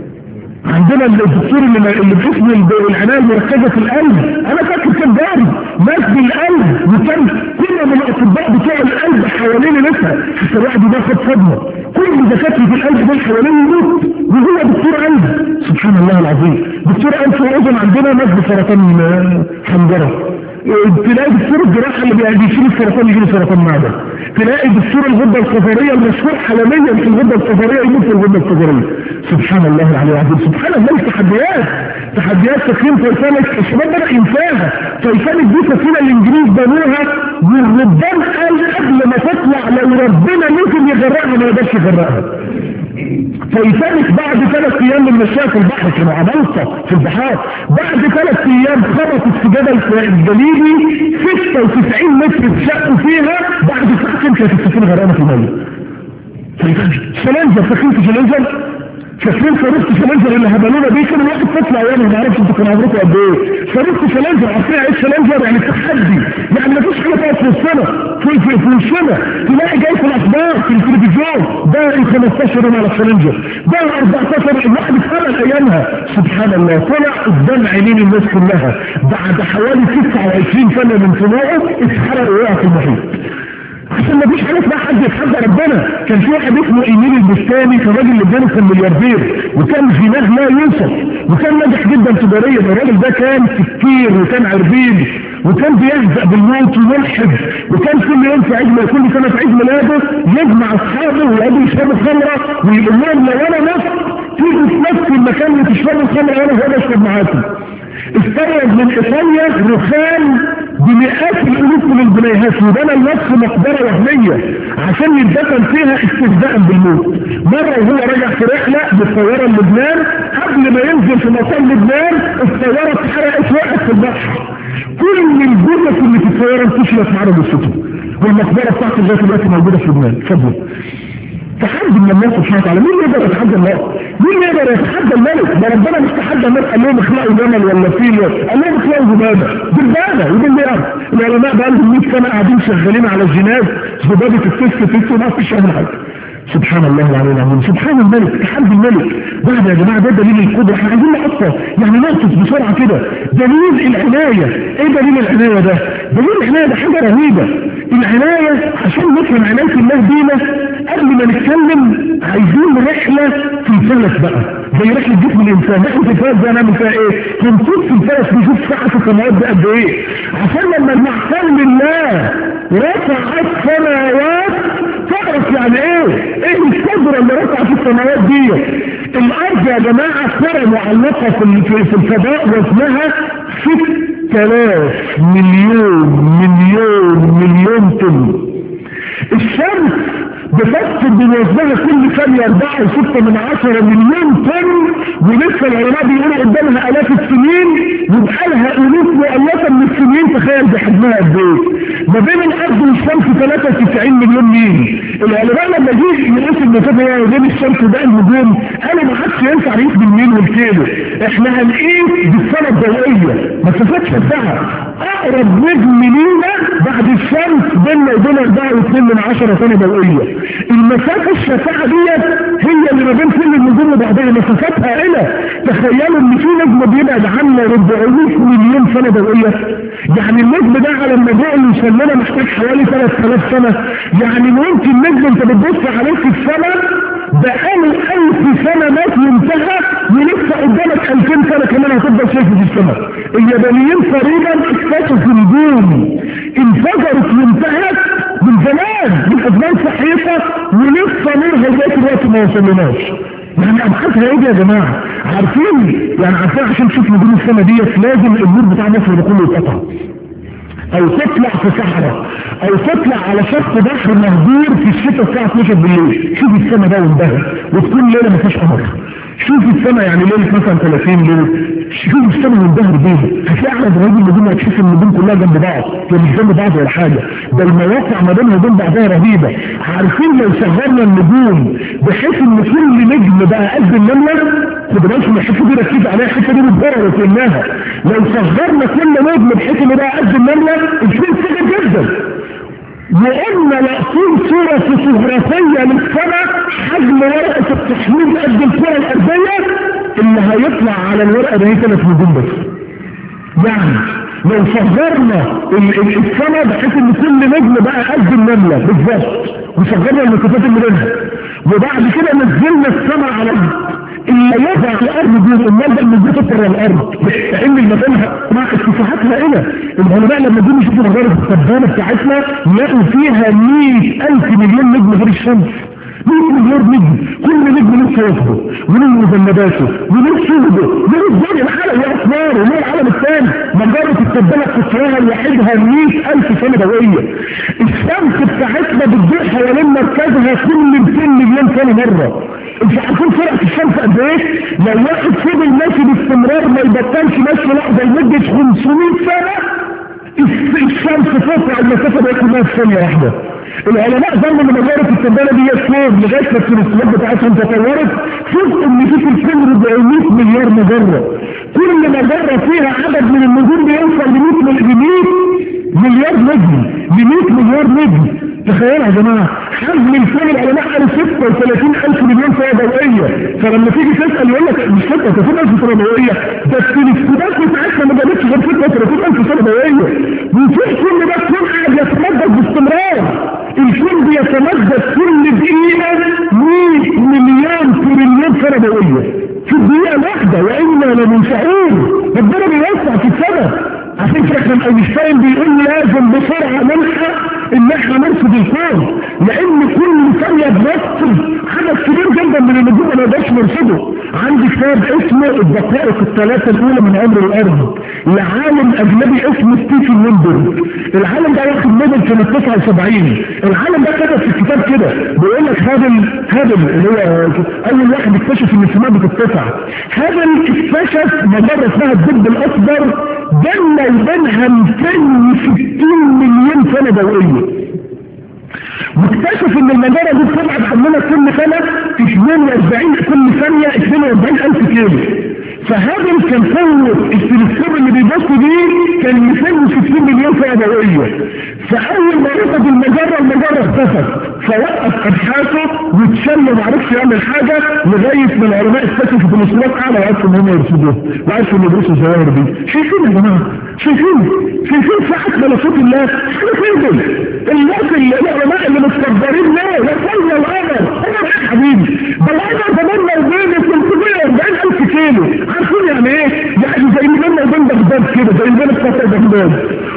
عندنا الدكتور اللي اللي باسم العنايه المركزه في القلب انا فاكر كان جاري مات بالقلب وكان كل من الاطباء بتوع القلب حوالين نفسها حتى الواحد بياخد صدمه كل دكاتره القلب دول حوالين يموت وهو دكتور قلب سبحان الله العظيم دكتور انف واذن عندنا ناس بسرطان حنجره تلاقي دكتور الجراحه اللي بيشيل السرطان يجيله سرطان معده تلاقي دكتور الغده الصفريه المشهور عالميا في الغده الصفريه يموت في الغده الصفريه سبحان الله العلي العظيم سبحان الله تحديات تحديات تكريم تايتانيك الشباب بدا ينساها تايتانيك دي سفينه الانجليز بنوها والربان قال قبل ما تطلع لو ربنا ممكن يغرقها ما يقدرش يغرقها تايتانيك بعد ثلاث ايام من مشاة في البحر كانوا عمالقه في البحار بعد ثلاث ايام خبطت في جبل الجليدي 96 متر اتشقوا فيها بعد ساعتين كانت السفينه غرقانه في الميه تايتانيك سلنجر فاكرين سلنجر فاكرين صاروخ سلنجر اللي هبلونا بيه كان الواحد تطلع يعني ما اعرفش انتوا كانوا عمركم قد ايه صاروخ سلنجر عارفين ايه سلنجر يعني تحدي يعني ما فيش حاجه تقف في وسطنا في في في وشنا تلاقي جاي في الاخبار في التلفزيون ده ال 15 يوم على سلنجر ده 14 الواحد اتقبل ايامها سبحان الله طلع قدام عينين الناس كلها بعد حوالي 29 سنه من طلوعه اتحرق وقع في المحيط عشان ما فيش حاجه اسمها حد يتحدى ربنا كان في واحد اسمه ايميل البستاني كان راجل لبناني كان ملياردير وكان غناه لا يوصف وكان ناجح جدا تجاريا الراجل ده كان سكير وكان عربين وكان بيهزأ بالموت وملحد وكان كل يوم في عيد كل سنه في عيد ميلاده يجمع اصحابه ويقعدوا يشربوا خمره ويقول لهم لو انا مت تيجوا في نفس المكان اللي تشربوا الخمره وانا هو بشرب معاكم استورد من ايطاليا رخام بمئات الالوف من الجنيهات وبنى لنفسه مقبره وهميه عشان يتدفن فيها استهزاء بالموت مره وهو راجع في رحله بالطياره لبنان قبل ما ينزل في مطار لبنان الطياره اتحرقت وقعت في البحر كل الجثث اللي في الطياره انتشرت معانا جثته والمقبره بتاعته لغايه دلوقتي موجوده في لبنان اتفضل تحدي من الله سبحانه وتعالى مين يقدر يتحدى الله مين يقدر يتحدى الملك ده ربنا مش تحدى الناس قال لهم اخلقوا جمل ولا فيل قال لهم اخلقوا ذبابه ذبابه وبالبيان العلماء بقى لهم 100 سنه قاعدين شغالين على الجناز ذبابه التست تست ما فيش اي حاجه سبحان الله العلي العظيم سبحان الملك تحدي الملك بعد يا جماعه ده دليل القدره احنا عايزين نقطع يعني نقطف بسرعه كده دليل العنايه ايه دليل العنايه ده دليل العنايه ده حاجه رهيبه العنايه عشان نفهم عنايه الله بينا قبل ما نتكلم عايزين رحله في الفلك بقى زي رحله جسم الانسان رحله الفلك ده نعمل فيها ايه هنشوف في الفلك نشوف ساعه السماوات ده قد ايه عشان لما المحسن لله رفع السماوات تعرف يعني ايه ايه القدرة اللي رفعت السماوات دي الارض يا جماعة كرة معلقة في في الفضاء وزنها 6000 مليون مليون مليون طن الشمس بتكتب بوزنها كل ثانية 4.6 من 10 مليون طن ولسه العلماء بيقولوا قدامها آلاف السنين يبقى لها ألوف مؤلفة من السنين تخيل بحجمها قد إيه ما بين الأرض والشمس 93 مليون ميل العلماء لما جه يقيس المسافة يعني بين الشمس وباقي النجوم قالوا ما حدش ينفع يقيس بالميل والكيلو احنا هنقيس بالسنة الضوئية ما تفاتش الساعة أقرب نجم لينا بعد الشمس بيننا وبين 4.2 من 10 سنة ضوئية المسافة الشفاعة ديت هي اللي ما بين كل النجوم وبعضها مسافات هائلة تخيلوا ان في نجم بيبعد عنا 400 مليون سنة ضوئية يعني النجم ده على الموضوع اللي يسمنا محتاج حوالي 3000 سنة يعني ممكن نجم انت بتبص عليه في السماء بقاله 1000 سنة مات وانتهى ولسه قدامك 2000 سنة كمان هتفضل شايفه في السماء اليابانيين تقريبا اكتشفوا نجوم انفجرت وانتهت من زمان من ازمان صحيحة ولسه نورها لغايه دلوقتي ما وصلناش يعني ابحاثها ايه دي يا جماعه عارفين يعني عارفين عشان تشوف نجوم السما ديت لازم النور بتاع مصر ده كله يتقطع او تطلع في صحراء او تطلع على شط بحر مهجور في الشتاء الساعه 12 بالليل شوف السما ده وانبهر وتكون ليله ما فيهاش قمر شوف السما يعني ليله مثلا 30 ليله شوف السما وانبهر بيها هتلاقي على ابراهيم النجوم هتشوف النجوم كلها جنب بعض هي مش جنب بعض ولا حاجه ده المواقع ما بينها وبين بعضها رهيبه عارفين لو شغلنا النجوم بحيث ان كل نجم بقى قد النمله خد بالك من الحته دي ركز عليها الحته دي متبرره وكانها لو صغرنا كل نجم بحيث انه بقى قد النمله الفيل صغير جدا وقلنا لاقصين صورة فوتوغرافية للسماء حجم ورقة التحميل قد الكرة الأرضية اللي هيطلع على الورقة ده هي ثلاث نجوم بس يعني لو صغرنا السماء بحيث ان كل نجم بقى قد النملة بالظبط وصغرنا المسافات اللي بينها وبعد كده نزلنا السماء على اللي يضع الارض دي المادة اللي بتطر الارض لان المكان مع اتفاقات هائلة العلماء لما جم يشوفوا مجرة السبانة بتاعتنا لقوا فيها 100000 مليون نجم غير الشمس 100 مليار نجم كل نجم له صوته وله مذنباته وله شهده وله الدنيا العالم واثماره وله العالم الثاني مجرة السبانة قطرها لوحدها 100000 سنة ضوئية الشمس بتاعتنا بتدور حوالين مركزها كل 200 مليون سنة مرة انت عارفين سرعة الشمس قد ايه؟ لو واحد فضل ماشي باستمرار ما يبطلش ماشي لحظة لمدة 500 سنة الشمس تقطع المسافة دي كلها في ثانية واحدة العلماء ظنوا ان مجرة السبانة دي يسير لغاية ما التلسكوبات بتاعتهم تطورت شوف ان في في الفيلم 400 مليار مجرة كل مجرة فيها عدد من النجوم بيوصل ل 100 مليار نجم ل 100 مليار نجم تخيلوا يا جماعة حجم الكون العلماء قالوا 36 ألف مليون سنة ضوئية فلما تيجي تسأل يقول لك مش 36 ألف سنة ضوئية ده التلسكوبات بتاعتنا ما جابتش غير 36 ألف سنة ضوئية وفي كل ده الكون قاعد يتمدد باستمرار الكون بيتمدد كل دقيقة 100 مليون تريليون سنة ضوئية في الدقيقة واحدة وإنا لمنشعون ربنا بيوسع في السماء عشان كده كان اينشتاين بيقول لازم بسرعة نلحق ان احنا نرصد الكون لان كل ثانية بنفصل عدد كبير جدا من النجوم ما نقدرش نرصده عندي كتاب اسمه الدقائق الثلاثة الاولى من عمر الارض لعالم اجنبي اسمه ستيفن ويندر العالم ده واخد نوبل سنة 79 العالم ده كتب في الكتاب كده بيقول لك هابل هابل اللي هو اول واحد اكتشف ان السماء بتتسع هابل اكتشف مجرة اسمها الدب الاصفر بيننا وبينها 260 مليون سنة ضوئية واكتشف ان المجرة دي بتبعد عننا كل سنة 42 كل ثانية 42 الف كيلو فهذا كان صور التلسكوب اللي بيبص بيه كان 260 مليون سنة ضوئية فاول ما رصد المجرة المجرة اختفت فوقف ابحاثه واتشل ما عرفش يعمل حاجة لغاية ما العلماء اكتشفوا تلسكوبات اعلى وعرفوا ان هم يرصدوها وعرفوا ان يدرسوا الظواهر دي شايفين يا جماعة شايفين شايفين ساعة ملكوت الله شايفين الناس اللي العلماء اللي مستقدرين ليه لا صلى القمر قمر يا حبيبي ده القمر ده بيننا وبين 340 الف كيلو عارفين يعني ايه؟ يعني زي اللي بيننا وبين بغداد كده زي اللي بين بتاع بغداد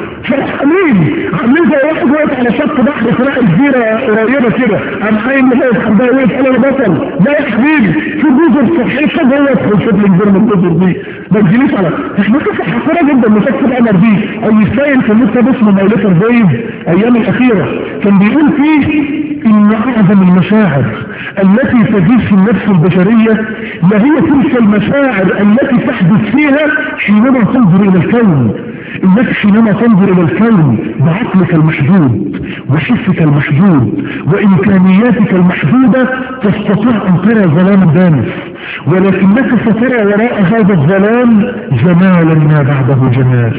فرحانين عاملين زي واحد واقف على شط بحر في راس جزيره قريبه كده قام قايم لغايه حبايه واقف انا بطل لا يا حبيبي في جزر صحيحه جوه ادخل شوف لي جزر من الجزر دي ما تجيليش على احنا قصه حقيره جدا مسكت القمر دي او يستاهل في كتاب اسمه مايلتر دايز ايام الاخيره كان بيقول فيه ان اعظم المشاعر التي تجيش في النفس البشريه لهي تلك المشاعر التي تحدث فيها حينما تنظر الى الكون انك حينما تنظر الى الكون بعقلك المحدود وحسك المحدود وامكانياتك المحدودة تستطيع ان ترى ظلاما دامس ولكنك سترى وراء هذا الظلام جمالا ما بعده جمال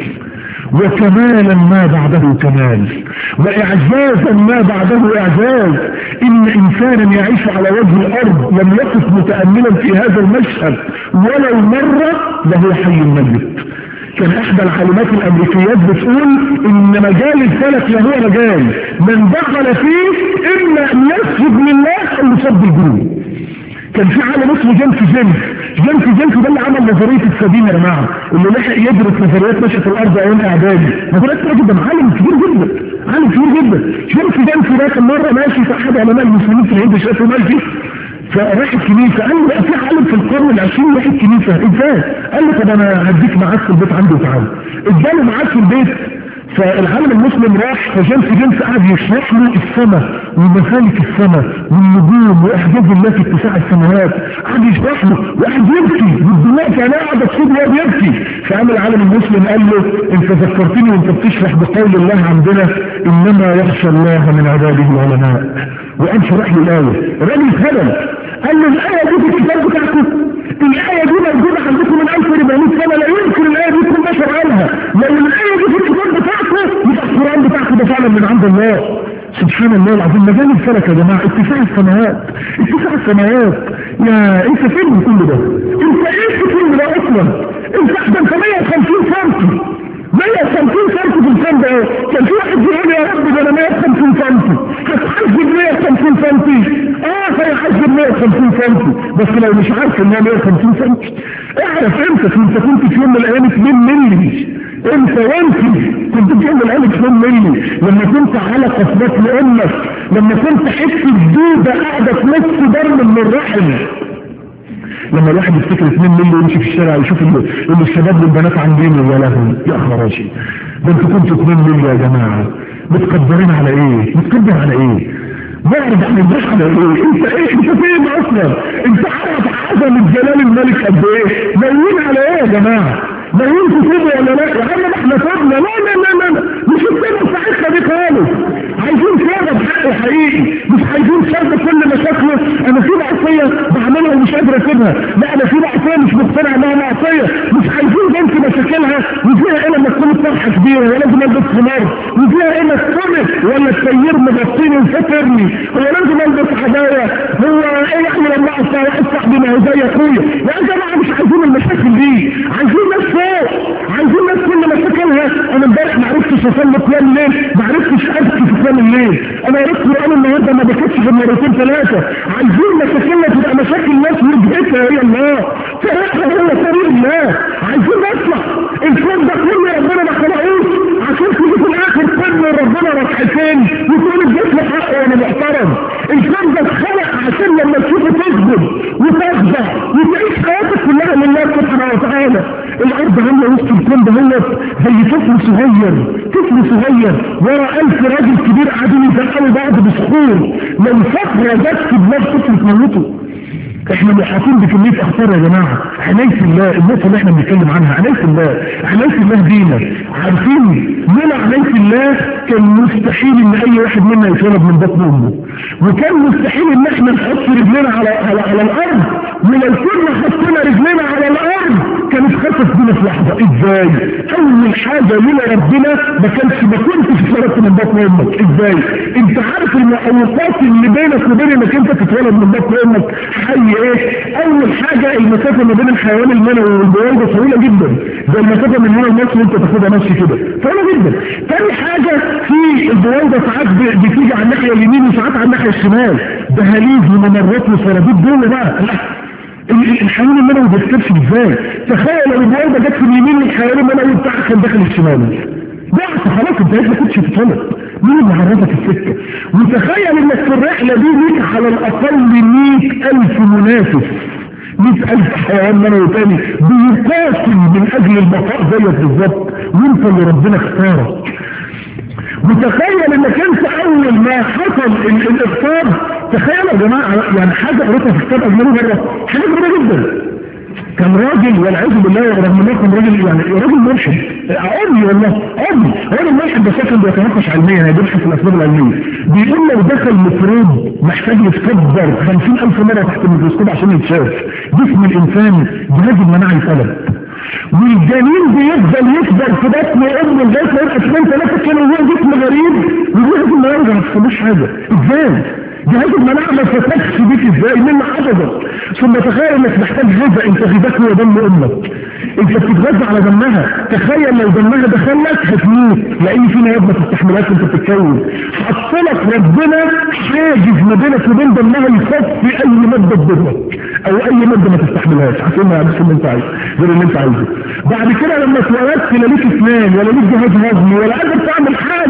وكمالا ما بعده كمال واعزازا ما بعده اعزاز ان انسانا يعيش على وجه الارض لم يقف متأملا في هذا المشهد ولو مرة له حي ميت كان احدى العالمات الامريكيات بتقول ان مجال الفلك له مجال من دخل فيه اما ان يسجد لله او يسد الجنود كان في عالم اسمه جيمس جيمس جيمس جيمس ده اللي عمل نظريه السدين يا جماعه اللي لحق يدرس نظريات نشأة الارض ايام اعدادي نظريات كتير جدا عالم كبير جدا عالم كبير جدا جيمس جيمس ده كان مره ماشي في احد علماء المسلمين في الهند شافه ماشي فراح الكنيسه قال له بقى في عالم في القرن العشرين راح الكنيسه ازاي؟ قال له طب انا هديك معاك في البيت عندي وتعالى اداله معاك في البيت فالعالم المسلم راح فجيمس جيمس قعد يشرح له السماء ومسالك السماء والنجوم واحجاز الله في اتساع السماوات قعد يشرح له وقعد يبكي والدنيا انا قاعد اتصيب وهو بيبكي فقام العالم المسلم قال له انت ذكرتني وانت بتشرح بقول الله عندنا انما يخشى الله من عباده العلماء وقام شرح له الايه الراجل اتهبل قال له الايه دي في الكتاب بتاعكم الآية دي موجودة عندكم من 1400 سنة لا يمكن الآية دي تكون بشر قالها لو الآية دي في الكتاب بتاعكم يبقى القرآن بتاعكم ده فعلا من عند الله سبحان الله العظيم مجال الفلك يا جماعة اتساع السماوات اتساع السماوات يا انت فين من كل ده انت ايه في كل ده اصلا انت ده انت 150 سم 150 سم في الكلام ده كان في واحد بيقول يا رب ده انا 150 سم هتحاسب 150 سم اه هيحاسب 150 سم بس لو مش عارف ان هو 150 سم اعرف امتى انت كنت في يوم من الايام 2 مللي انت وانت كنت في يوم من الايام 2 مللي لما كنت على قصبات لامك لما كنت حته جديده قاعده في نص درم من الرحم لما الواحد يفتكر 2 مللي ويمشي في الشارع يشوف اللي الشباب والبنات عاملين يا لهوي يا خراشي ده انتوا كنتوا 2 مللي يا جماعه متقدرين على ايه؟ متقدر على ايه؟ بعرض عن الناس على ايه؟ انت ايه؟ انت فين اصلا؟ انت عارف عظمه جلال الملك قد ايه؟ ناويين على ايه يا جماعه؟ ناويين تسيبوا ولا لا؟ يا عم احنا تبنا لا لا لا لا مش السنه بتاعتنا دي خالص عايزين سبب حق حقيقي مش عايزين سبب كل مشاكله انا في معصيه بعملها ومش قادر اسيبها لا انا في معصيه مش مقتنع انها معصيه مش عايزين بنت مشاكلها وفيها ايه لما تكون الطرحه كبيره ولازم البس خمار وفيها ايه مسكنه ولا السير مغطيني وسترني ولازم البس حدايا هو ايه يعني لما اقطع واحد صاحبي ما هو زي اخويا يا جماعه مش عايزين المشاكل دي عايزين ناس فوق عايزين ناس كل مشاكلها انا امبارح ما عرفتش اصلي قيام الليل ما عرفتش ابكي في قيام الليل انا قريت قران النهارده ما بكتش غير مرتين ثلاثه عايزين مشاكلنا تبقى مشاكل ناس وجهتها هي الله طريقها هو طريق الله عايزين نطلع الكون ده كله ربنا ما خلقوش عشان تيجي في الاخر كل ربنا ركعتين وتقول الجسم حق وانا محترم الكون ده اتخلق عشان لما تشوفه تسجد وتخضع وتعيش حياتك كلها لله سبحانه وتعالى الارض عامله وسط الكون ده هو زي طفل صغير طفل صغير ورا الف راجل كبير قاعدين يزقلوا بعض بصخور لو صخره جت في دماغ طفل تموته احنا محاطين بكمية اخطار يا جماعة عناية الله النقطة اللي احنا بنتكلم عنها عناية الله عناية الله دينا عارفين من عناية الله كان مستحيل ان اي واحد منا يتولد من بطن امه وكان مستحيل ان احنا نحط رجلنا على على على الارض ولو كنا حطينا رجلنا على الارض كانت خطف بينا في لحظة ازاي اول حاجة لنا ربنا ما كانش ما كنتش اتولدت من بطن امك ازاي انت عارف المعوقات اللي بينك وبين انك انت تتولد من بطن امك حي ايه اول حاجة المسافة ما بين الحيوان المنوي والبويضة طويلة جدا زي المسافة من هنا لمصر وانت تاخدها ماشي كده طويلة جدا تاني حاجة في البويضة ساعات بتيجي على الناحية اليمين وساعات على الناحية الشمال دهاليز وممرات وسراديب دول بقى الحيوان المنوي ما بيختلفش ازاي تخيل لو البويضة جت في اليمين الحيوان المنوي بتاعك كان داخل الشمال ضعت خلاص انت ما كنتش تتولد مين اللي عرفك السكة وتخيل انك في الرحلة دي ليك على الاقل مئة الف منافس مئة الف حيوان منوي تاني بيقاتل من اجل البقاء زيك بالظبط وانت اللي ربنا اختارك وتخيل انك انت اول ما حصل الاختار تخيل يا جماعة يعني حاجة قريتها في كتاب اجنبي مرة حاجة غريبة جدا كان راجل والعياذ بالله رغم انه كان راجل يعني راجل مرشد عمي والله عمي راجل مرشد بس كان بيتناقش علميا يعني بيبحث في الاسباب العلميه بيقول لو دخل مفروض محتاج يتكبر 50000 مره تحت الميكروسكوب عشان يتشاف جسم الانسان جهاز المناعي طلب والجنين بيفضل يكبر في بطن امه لغايه ما يبقى 2 3 كيلو وهو جسم غريب وجهاز المناعي ما يحصلوش حاجه ازاي؟ جهاز المناعة ما فتكش بيك ازاي من عددا ثم تخيل انك محتاج غذاء انت غذاك هو دم امك انت بتتغذى على دمها تخيل لو دمها دخلك هتموت لان في نياب ما تستحملهاش انت بتتكون حصلك ربنا حاجز ما بينك وبين دمها يصفي اي ماده تضرك او اي ماده ما تستحملهاش عشان ما يعملش اللي انت عايزه غير اللي انت عايزه بعد كده لما اتولدت لا ليك اسنان ولا ليك جهاز هضمي ولا قادر تعمل حاجه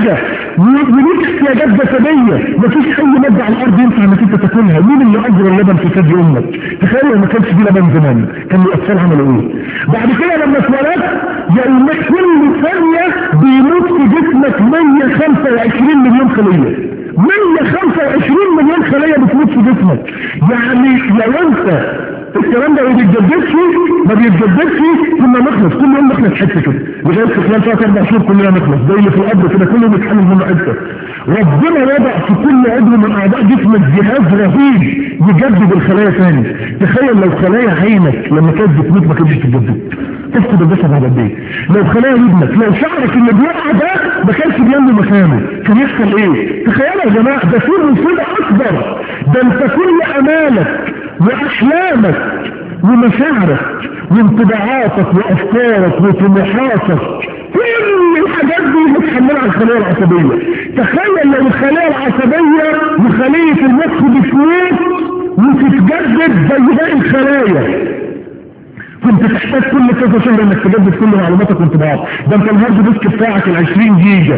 حاجة وليك احتياجات جسدية مفيش اي مادة على الارض ينفع انك انت تاكلها مين اللي اجر اللبن في ثدي امك تخيل لو ما كانش في لبن زمان كان الاطفال عملوا ايه بعد كده لما اتولدت يعني كل ثانية بيموت في جسمك 125 مليون خلية 125 مليون خلية بتموت في جسمك يعني لو انت الكلام ده ما بيتجددش ما بيتجددش كنا نخلص كل يوم نخلص حته كده لغايه في خلال ثلاث اربع شهور كلنا نخلص زي اللي في القبر كده كل يوم يتحمل منه حته ربنا وضع في كل عضو من اعضاء جسمك جهاز رهيب يجدد الخلايا ثاني تخيل لو خلايا عينك لما كانت بتموت ما كانتش تتجدد تفقد البشر بعد قد ايه لو خلايا ودنك لو شعرك اللي بيقع ده ما كانش بيملي مكانه كان يحصل ايه تخيلوا يا جماعه ده في مصيبه اكبر ده انت كل امالك واحلامك ومشاعرك وانطباعاتك وافكارك وطموحاتك كل الحاجات دي متحمله على الخلايا العصبيه تخيل لو الخلايا العصبيه وخليه المخ بتموت وتتجدد زي باقي الخلايا كنت تحتاج كل كذا شهر انك تجدد كل معلوماتك وانطباعاتك ده انت الهارد ديسك بتاعك ال 20 جيجا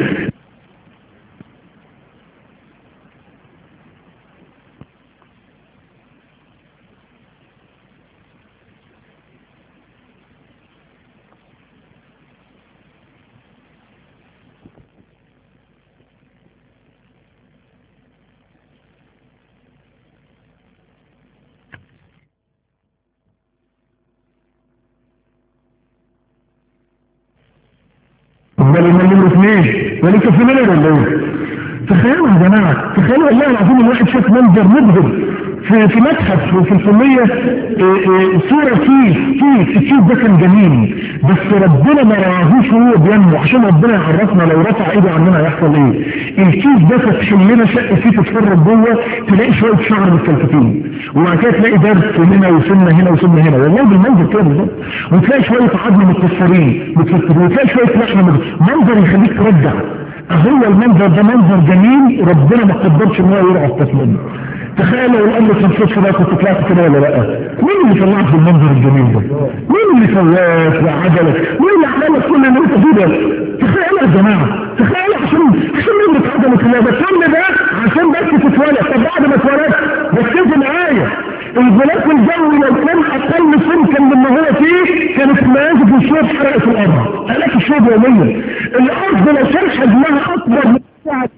امال امال نمرة اثنين وليس في ملل ولا ايه؟ تخيلوا يا جماعة تخيلوا والله العظيم الواحد شاف منظر مبهر في في متحف وفي الكلية صورة كيس كيس الكيس ده كان جميل بس ربنا ما رعاهوش وهو بينمو عشان ربنا يعرفنا لو رفع ايده عننا هيحصل ايه الكيس ده فتح لنا شقة فيه تتفرج جوه تلاقي شوية شعر متكلفتين وبعد كده تلاقي درس هنا وسنة هنا وسنة هنا والله بالمنظر كده بالظبط وتلاقي شوية عظم متكسرين متكسرين وتلاقي شوية لحم منظر يخليك ترجع هو المنظر ده منظر جميل ربنا ما قدرش ان هو يرعى التسليم تخيل لو الامر كان صدفه بقى كنت طلعت كده ولا لا مين اللي طلعك بالمنظر الجميل ده مين اللي سواك وعجلك مين اللي عمل لك كل اللي انت فيه ده تخيل يا جماعه تخيل عشان عشان مين اللي اتعدمت الله ده كل ده عشان بس تتولد طب بعد ما اتولدت ركزوا معايا الغلاف الجوي لو كان اقل سمكا مما هو فيه كانت المنازل والشوب حرقت الارض الاف الشوب يوميا الارض لو كان حجمها اكبر من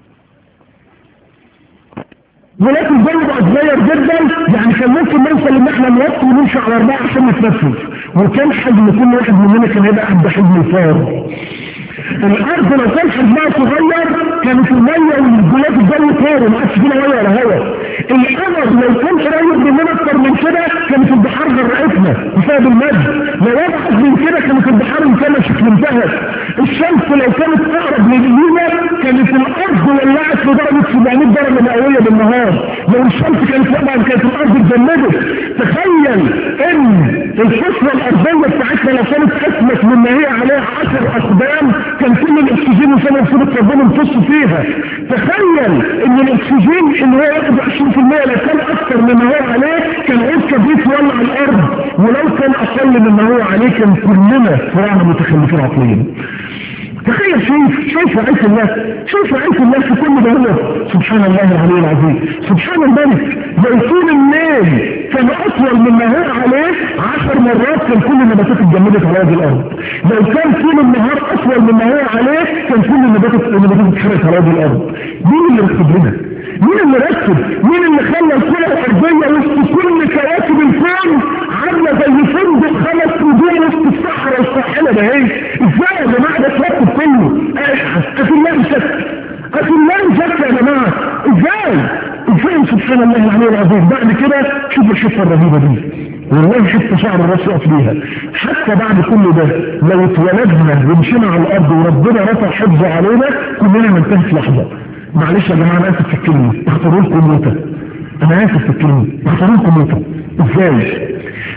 غلاف الجو بقى صغير جدا يعني كان ممكن نوصل ان احنا نوطي ونمشي على اربعه عشان نتنفس وكان حجم كل واحد مننا كان هيبقى قد حجم الفار الارض لو كان حجمها صغير كانت الميه والغلاف الجوي طار ما عادش فينا ميه ولا هواء القمر لو كان قريب مننا اكتر من كده كانت البحار غرقتنا بسبب المد لو ابعد من كده كانت البحار انكمشت وانتهت الشمس لو كانت اقرب للينا كانت الارض ولعت في درجه 700 درجه مئويه بالنهار لو الشمس كانت طبعا كانت الارض اتجمدت تخيل ان الكتله الارضيه بتاعتنا لو كانت اسمك مما هي عليها 10 اقدام كان كل الاكسجين وثاني اكسيد الكربون امتص فيها تخيل ان الاكسجين اللي هو ياخد 20% لو كان اكثر مما هو عليه كان عود كبريت يولع الارض ولو كان اقل مما هو عليه كان كلنا صراحه متخلفين عقليا تخيل شايف شايف رعاية الله شايف رعاية الله في كل ده هو سبحان الله العلي العظيم سبحان الملك لو طول الليل كان اطول مما هو عليه عشر مرات كان كل النباتات اتجمدت على وجه الارض لو كان طول النهار اطول مما هو عليه كان كل النباتات النباتات اتحرقت على وجه الارض مين اللي رتب لنا مين اللي رتب مين اللي خلى الكره الارضيه وسط كل كواكب الكون عامله زي فندق خمس نجوم وسط الصحراء الساحله ده ايه ازاي يا جماعه ده ترتب كله افي الله شك افي الله شك يا جماعه ازاي ازاي سبحان الله العلي العظيم بعد كده شوف الحته الرهيبه دي والله حتى شعر الراس يقف بيها حتى بعد كل ده لو اتولدنا ومشينا على الارض وربنا رفع حفظه علينا كلنا ننتهي في لحظه معلش يا جماعه انا اسف في الكلمه اختاروا لكم موتى انا اسف في الكلمه اختاروا لكم موتى ازاي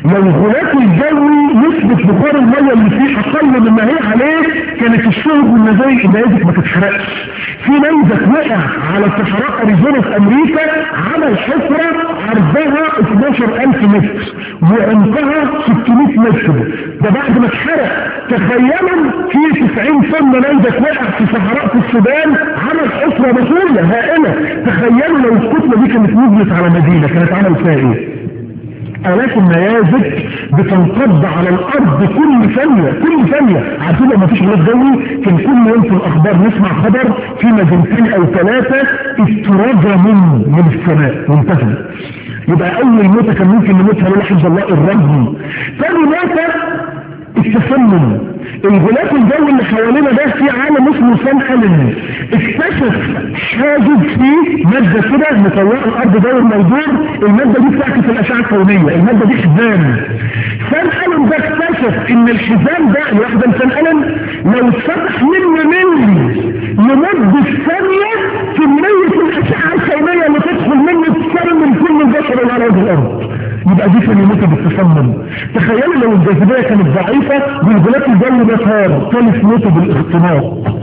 لو الغلاف الجوي نسبة بخار المية اللي فيه اقل مما هي عليه كانت الشهب والنزايل النيازك ما تتحرقش في نيزك وقع على صحراء اريزونا في امريكا عمل حفرة عرضها 12000 متر وعمقها 600 متر ده بعد ما اتحرق تخيلوا في 90 طن نيزك وقع في صحراء في السودان عمل حفرة بطولة هائلة تخيلوا لو الكتلة دي كانت نزلت على مدينة كانت عمل فيها ايه آلاف النيازك بتنقض على الأرض كل ثانية كل ثانية عارفين لما فيش غلاف جوي كان كل يوم في الأخبار نسمع خبر في مدينتين أو ثلاثة اترجموا من السماء وانتهى يبقى أول موتة كان ممكن نموتها لا حفظ الله الرجم ثاني موتة التسمم الغلاف الجوي اللي حوالينا ده في عالم اسمه سان الين اكتشف حاجز فيه ماده كده مطوعه الارض دور موجود الماده دي بتعكس الاشعه الكونيه الماده دي حزام سان الين ده اكتشف ان الحزام ده الواحده سان الين لو اتفتح منه ملي لمده ثانيه كميه الاشعه الكونيه اللي تدخل منه تسمم كل البشر اللي على وجه الارض يبقى دي كان يموت بالتصمم تخيلوا لو الجاذبيه كانت ضعيفه والغلاف الجوي ده صار ثالث موته بالاختناق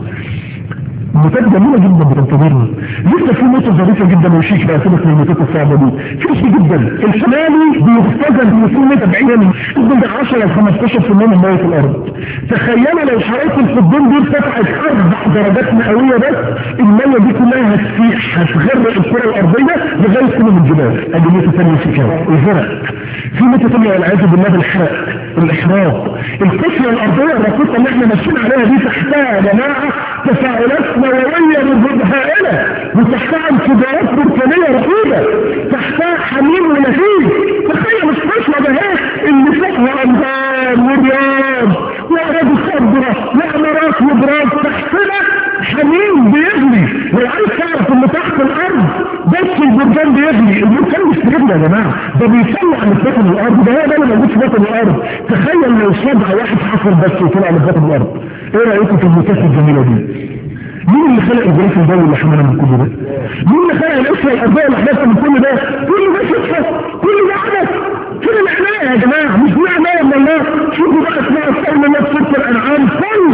موتات جميلة جدا بتنتظرنا لسه في موتة ظريفة جدا وشيك بقى سيبك من الموتات الصعبة دي شيك جدا الحمالي بيختزن في سنة 70 يمكن ده 10 ل 15% من مية الأرض تخيلوا لو حرارة الفضون دي ارتفعت أربع درجات مئوية بس المية دي كلها هتسيح هتغرق الكرة الأرضية لغاية كل الجبال ادي موتة ثانية سكان الغرق في موتة ثانية والعياذ بالله بالحرق الإحراق القشرة الأرضية الرقيقة اللي احنا ماشيين عليها دي تحتها يا جماعة تفاعلات نووية بالضبط هائلة وتحتها انفجارات بركانية رهيبة تحتها حميم ونفيذ تخيل القشرة ده ايه اللي فيها أنهار ورياض وأراضي خضرة وعمارات وبراج تحتنا حميم بيغلي لو عايز تعرف اللي تحت الأرض بس البركان بيغلي البركان مش بيغلي يا جماعة ده بيطلع من بطن الأرض ده هو ده اللي موجود في بطن الأرض تخيل لو صدع واحد حصل بس وطلع من بطن الأرض ايه رأيكم في الموتات الجميلة دي مين اللي خلق الغلاف الجوي اللي حملنا من كل ده مين اللي خلق الاسره الارضيه اللي حدثها من كل ده كل ده صدفه كل ده عبث فين العنايه يا جماعه مش دي عنايه من الله شوفوا بقى اسمها استغنى الله في سوره الانعام كل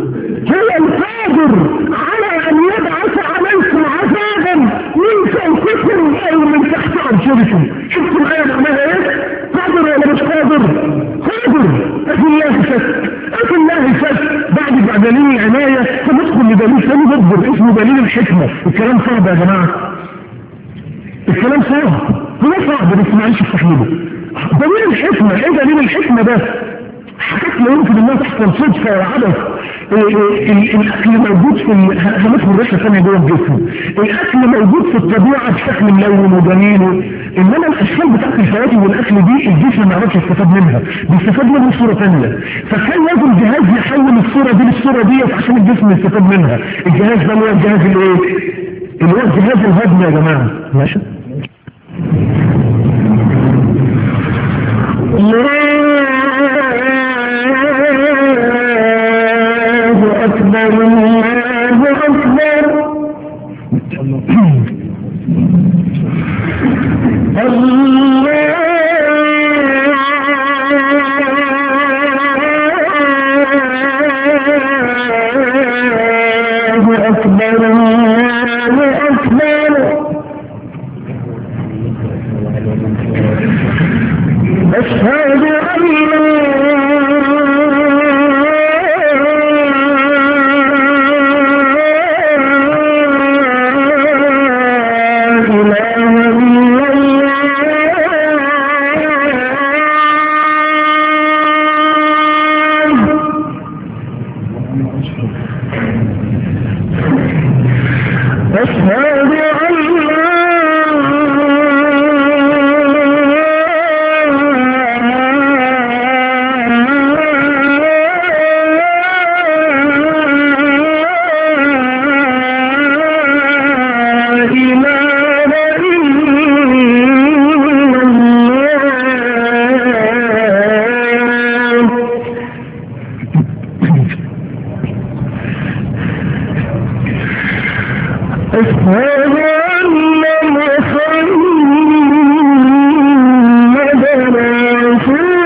هو القادر على ان يبعث عليكم عذابا من فوقكم او من تحت ارجلكم شفتوا الايه معناها ايه قادر ولا مش قادر قادر افي الله شك افي الله شك بعد بعد دليل العنايه فندخل لدليل ثاني ضد اسمه دليل الحكمه الكلام صعب يا جماعه الكلام صعب هو صعب بس معلش استحمله دليل الحكمه ايه دليل الحكمه ده حاجات لا يمكن انها تحصل صدفه ولا عبث الاكل موجود في هندخل رحله ثانيه جوه الجسم الاكل موجود في الطبيعه بشكل ملون وجميل انما الاشكال بتاعت الفواكه والاكل دي الجسم ما يعرفش يستفاد منها بيستفاد منها بصوره ثانيه فكان لازم جهاز يحول الصوره دي للصوره ديت عشان الجسم يستفاد منها الجهاز ده اللي هو الجهاز الايه اللي هو الجهاز الهضمي يا جماعه ماشي الله أكبر الله أكبر الله أكبر الله أكبر أشهد أن لا إله إلا الله أشهد أن لا إله إلا الله أشهد أن محمدا رسول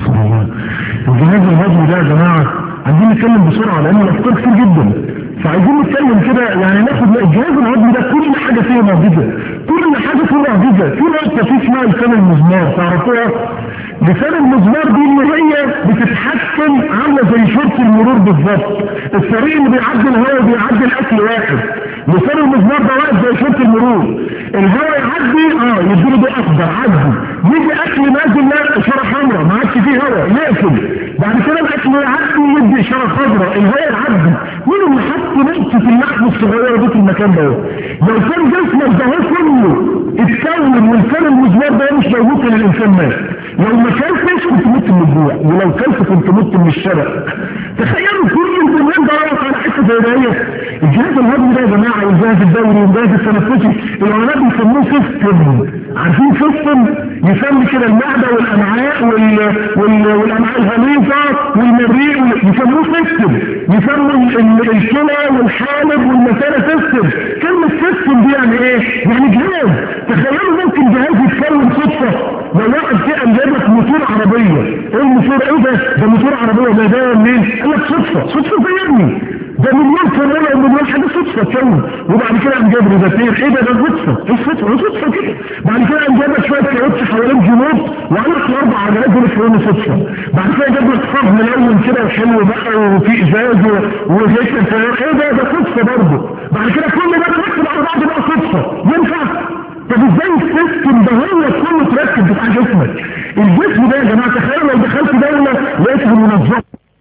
سبحان الله الجهاز الهضمي ده يا جماعه عايزين نتكلم بسرعه لان الافكار كتير جدا فعايزين نتكلم كده يعني ناخد الجهاز الهضمي ده كل حاجه فيه معجزه كل حاجه فيه معجزه في نقطه فيه اسمها لسان المزمار تعرفوها لسان المزمار دي اللي هي بتتحكم عامله زي شرطه المرور بالظبط الطريق اللي بيعدي الهواء بيعدي الاكل واحد لسان المزمار ده واقف زي شرطه المرور الهواء يعدي اه يديله ده اخضر عدي يجي اكل نازل لا اشاره حمراء ما عادش فيه هواء يقفل بعد كده الاكل يعدي يدي اشاره خضراء الهواء يعدي مين اللي حط نقطه اللحم الصغيره دي في المكان ده لو كان جسمك ده هو كله اتكون ولسان المزمار ده مش موجود كان الانسان مات لو ما كلتش كنت مت من الجوع ولو كلت كنت مت من الشرق تخيلوا كل البنيان ده واقف على حته زي ده الجهاز الهضمي ده يا جماعه والجهاز الدوري والجهاز التنفسي العلماء بيسموه سيستم عارفين سيستم يسمي كده المعده والامعاء وال... وال... والامعاء الغليظه والمريء يسموه سيستم يسموا ال... الكلى والحالب والمثانه سيستم كلمه سيستم دي يعني ايه؟ يعني جهاز تخيلوا ممكن جهاز يتكون صدفه لو واحد كده جايب لك موتور عربيه ايه الموتور ايه ده؟ ده موتور عربيه ده ده منين؟ قال لك صدفه صدفه زي ابني ده مليون كاميرا ومليون حاجه صدفه تكون وبعد كده قام جايب ريزاتير ايه ده ده صدفه ايه صدفه ايه صدفه كده بعد كده قام جايب لك شويه كاوتش حوالين جنوب وعلى اربع عجلات دول يكونوا صدفه بعد كده جاب لك صاج ملون كده وحلو بقى وفي ازاز وزيت الفيار ايه ده ده صدفه برضه بعد كده كل ده بنكتب على بعض بقى صدفه ينفع طب ازاي السيستم ده هو كله تركب بتاع جسمك الجسم ده يا جماعه تخيل لو دخلت دوله لقيتها منظمه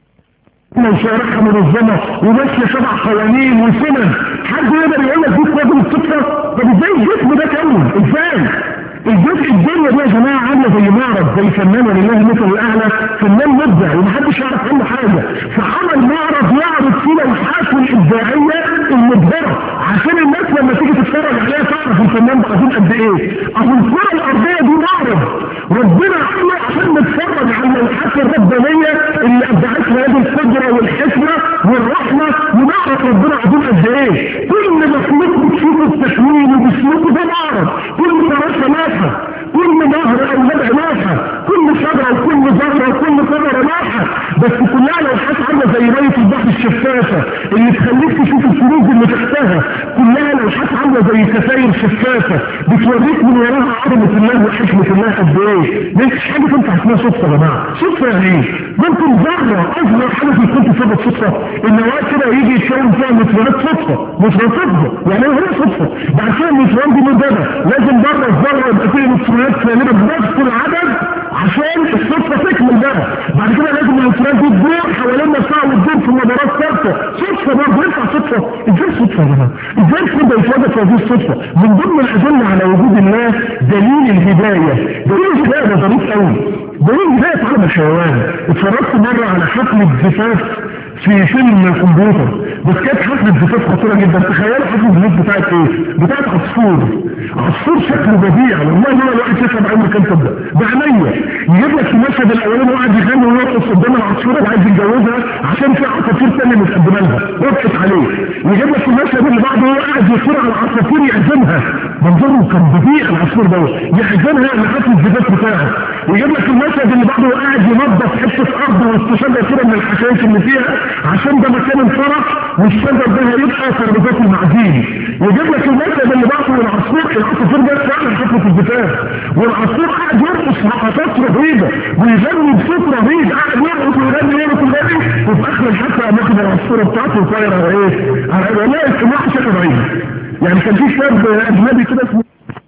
وشارعها منظمة وماشية سبع قوانين وسنن حد يقدر يقول لك دي واجب الصدفة طب ازاي الجسم ده كون ازاي الجزء الدنيا دي يا جماعة عاملة زي معرض زي فنان ولله المثل الأعلى فنان مبدع ومحدش يعرف عنه حاجة فعمل معرض يعرض فيه لوحاته الإبداعية المبهرة عشان الناس لما تيجي تتفرج عليها تعرف الفنان ده عظيم قد إيه أهو الكرة الأرضية دي معرض ربنا عمله عشان نتفرج على اللوحات الربانية اللي أبدعتها هذه القدرة والحكمة والرحمة ونعرف ربنا عظيم قد إيه كل مخلوق بتشوفه التكوين وبسلوكه ده معرض كل فراشة ناحة كل نهر أو نبع ناحة كل شجرة وكل زهرة وكل ثمرة ناحة بس كلها لوحات عاملة زي مية البحر الشفافة اللي تخليك تشوف الكنوز اللي تحتها كلها لوحات عاملة زي ستاير شفافة بتوريك من وراها عظمة الله وحكمة الله قد ايه مش حاجة تنفع اسمها صدفة يا جماعة صدفة يعني ايه ممكن ذرة اصغر حاجة تكون تسبب صدفة النواة كده يجي يتكون فيها نيوترونات صدفة نيوترون صدفة يعني ايه هي صدفة بعد كده النيوترون دي مدبة لازم بره الذرة يبقى فيه نيوترونات سالبة بنفس العدد عشان الصدفة تكمل بقى بعد كده لازم النيوترونات دي تدور حوالين نفسها وتدور في مدارات ثابتة صدفة برضه ينفع صدفة ازاي صدفة يا جماعة ازاي الصدفة يتواجد في هذه الصدفة من ضمن الأدلة على وجود الله دليل الهداية دليل الهداية ده ظريف قوي دليل الهداية في عالم الحيوان اتفرجت مرة على حفلة زفاف في فيلم كمبيوتر بس كانت حفلة زفاف خطيرة جدا تخيلوا حفلة الزفاف بتاعت ايه؟ بتاعت عصفور عصفور شكله بديع والله هو الواحد شايفها بعين مكان تبدا بعينيا يجيب لك المشهد الاولاني وقاعد يغني ويرقص قدام العصفوره وعايز يتجوزها عشان في عصافير تانية متقدمه لها وقفت عليه يجيب لك المشهد اللي بعده وهو قاعد يطير على العصافير يعزمها منظره كان بديع العصفور دوت يعزمها لحفل الزفاف بتاعه يجيب لك المشهد اللي بعده وهو قاعد ينظف حته ارض وسط شجره كده من الحشائش اللي فيها عشان ده مكان الفرح والشجر ده هيبقى ترابيزات المعازيم يجيب لك المشهد اللي بعده والعصفور العصفور ده فعلا حفله الزفاف والعصفور قاعد يرقص رقصات رهيبه ويغني بصوت رهيب قاعد يرقص ويغني يرقص ويغني وفي اخر الحفله قام واخد العصفوره بتاعته وطايره على ايه؟ على والله السماح شكل رهيب يعني كان في شاب اجنبي كده اسمه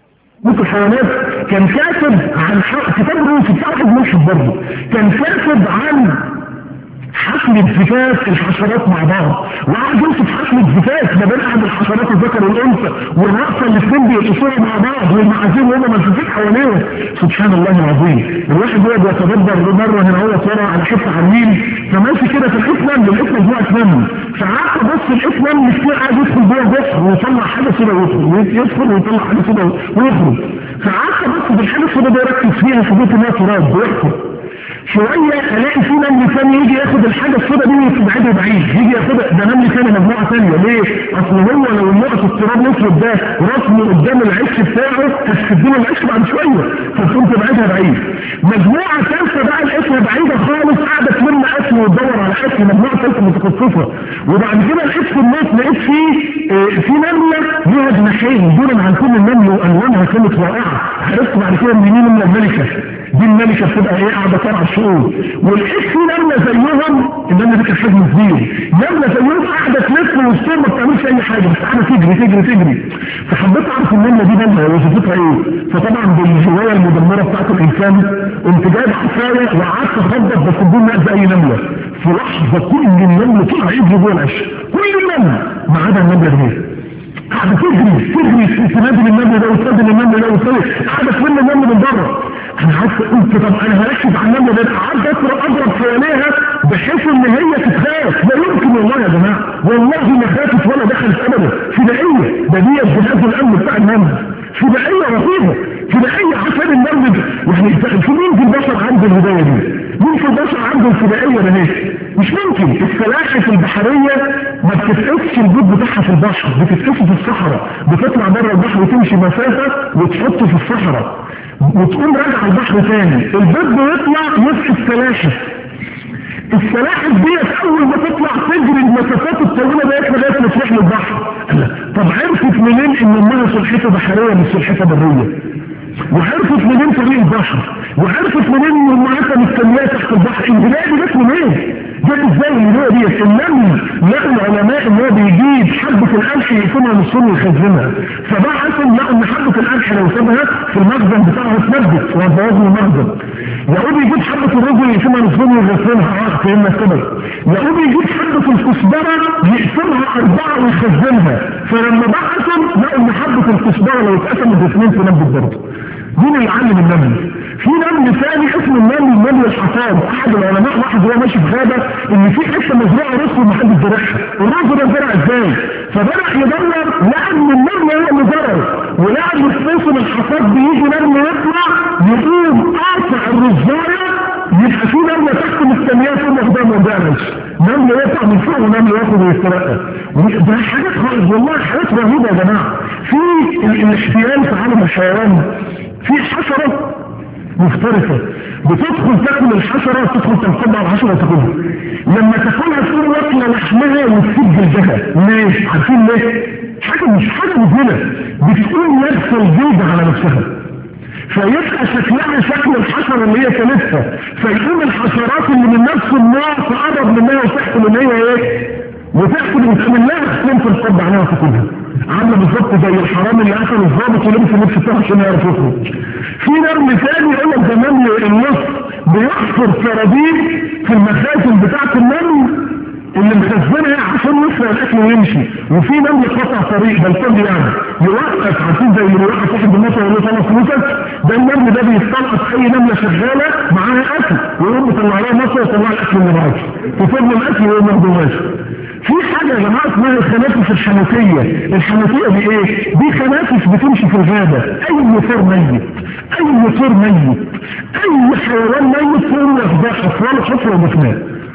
موت الحيوانات كان كاتب عن كتاب روسي بتاع واحد ملحد برضه كان كاتب عن حفلة زفاف الحشرات مع بعض وقعد يوصف حفلة زفاف ما بين احد الحشرات الذكر والانثى والرقصة الاثنين بيرقصوها مع بعض والمعازيم وهم ملفوفين حواليهم سبحان الله العظيم الواحد هو بيتدبر مرة هنا هو صورة على حتة على النيل فماشي كده في الاسلام للاسلام جوه اسلام فقعدت ابص الاسلام مش قاعد يدخل جوه بحر ويطلع حاجة كده ويخرج يدخل ويطلع حاجة كده ويخرج فقعدت ابص بالحاجة السوداء دي اركز فيها فضلت انها تراب ويحصل شوية الاقي في نمل ثاني يجي ياخد الحاجة السوداء دي ويبعدها بعيد يجي ياخدها ده نمل ثاني مجموعة ثانية ليه؟ اصل هو لو النقط التراب الاسود ده رسمه قدام العش بتاعه هتشدله العش بعد شوية فتقوم تبعدها بعيد مجموعة ثالثة بقى لقيتها بعيدة في مجموعه ثالثه متخصصه وبعد كده لقيت في الناس لقيت في اه في نمله ليها جناحين دون عن كل النمل والوانها كانت رائعه عرفت بعد كده ان دي نمله الملكه دي الملكه بتبقى ايه قاعده ترعى الشؤون ولقيت في نمله زيهم النمله دي كانت حجم كبير نمله زيهم قاعده تلف وسطهم ما بتعملش اي حاجه بس قاعده تجري تجري تجري فحبيت اعرف النمله دي نمله وظيفتها ايه فطبعا بالهوايه المدمره بتاعت الانسان قمت جايب حصايه وقعدت اخبط بس بدون ما اذي اي نمله في لحظه كل النمل طلع يجري جوه العش كل النمل ما عدا النمله دي قاعده تجري تجري تنادي النمل ده وتنادي النمل ده وتنادي قاعده تلم النمل من بره انا عايز قلت طب انا هركز على النمله ده قعدت اضرب اضرب حواليها بحيث ان هي تتخاف لا يمكن والله يا جماعه والله ما خافت ولا دخلت ابدا فدائيه ده دي جهاز الامن بتاع النمل فدائيه رهيبه فدائيه عشان النمل يعني في مين في البشر عنده الهدايه دي؟ مين في البشر عنده الفدائيه ده ليه؟ مش ممكن السلاحف البحريه ما بتتقفش البيت بتاعها في البحر بتتقفش في الصحراء بتطلع بره البحر وتمشي مسافه وتحطه في الصحراء وتقوم راجع البحر تاني البيض بيطلع يسقي السلاحف السلاحف ديت اول ما تطلع تجري المسافات الطويله ديت لغايه ما تروح للبحر طب عرفت منين ان امها سلحفه بحريه مش سلحفه بريه وعرفت منين طريق البحر وعرفت منين ان امهاتها مستنيه تحت البحر الهدايه دي جت منين؟ جت ازاي الهدايه دي؟ النمل لقوا العلماء ان هو بيجيب حبه القمح يقسمها نصين ويخزنها فبعثوا لقوا ان حبه القمح لو سابها في المخزن بتاعها اتنبت وهتبوظ المخزن يقوم يجيب حبه الرز يقسمها نصين ويغسلها اه فهمنا السبب يقوم يجيب حبه الكزبره يقسمها اربعه ويخزنها فلما بعثوا لقوا ان حبه الكزبره لو اتقسمت اثنين تنبت برضه مين اللي علم النمل في نمل ثاني اسمه النمل نمل الحصاد احد العلماء لاحظ وهو ماشي في غابه ان في حته مزروعه رز ومحدش زرعها الرز ده زرع ازاي فبدا يدور لقى ان النمل هو اللي زرعه ولقى ان في موسم الحصاد بيجي نمل يطلع يقوم قاطع الرزايه يبقى في نمله تحت مستنياه ثم واخدها ما بيعملش نمل يقطع من فوق ونمل ياخد ويسترقى ده حاجات والله حاجات رهيبه يا جماعه في الاحتيال في عالم الحيوان في حشرة مفترسة بتدخل تاكل الحشرة تدخل تنقض على الحشرة وتاكلها لما تاكلها تكون واكلة لحمها وتسيب جلدها ليه؟ عارفين ليه؟ حاجة مش حاجة مذهلة بتكون لابسة الجلد على نفسها فيبقى شكلها شكل الحشرة اللي هي كلتها فيقوم الحشرات اللي من نفس النوع تقرب منها وتحكم ان هي ايه؟ وتحكم وتعمل لها تقوم تنقض عليها وتاكلها عامله بالظبط زي الحرامي اللي قتل الضابط ولبس اللبس بتاعه عشان يعرف يخرج في نمل ثاني يقول لك ده نمل النص بيحفر سراديب في المخازن بتاعه النمل اللي مخزنها عشان يسرق الاكل ويمشي وفي نمل قطع طريق بلطجي يعني يوقف عارفين زي اللي بيوقف واحد بالمطر يقول له خلص فلوسك ده النمل ده بيستلقط اي نمله شغاله معاها اكل ويقوم مطلع لها مصر ويطلع الاكل اللي معاك تفضل الاكل ويقوم ياخده ماشي في حاجة يا جماعة اسمها الخنافس الحنفية الحنفية دي ايه دي خنافس بتمشي في الغابة اي طير ميت اي طير ميت اي حيوان ميت تقوم ياخدها حفرة حفرة ودفناه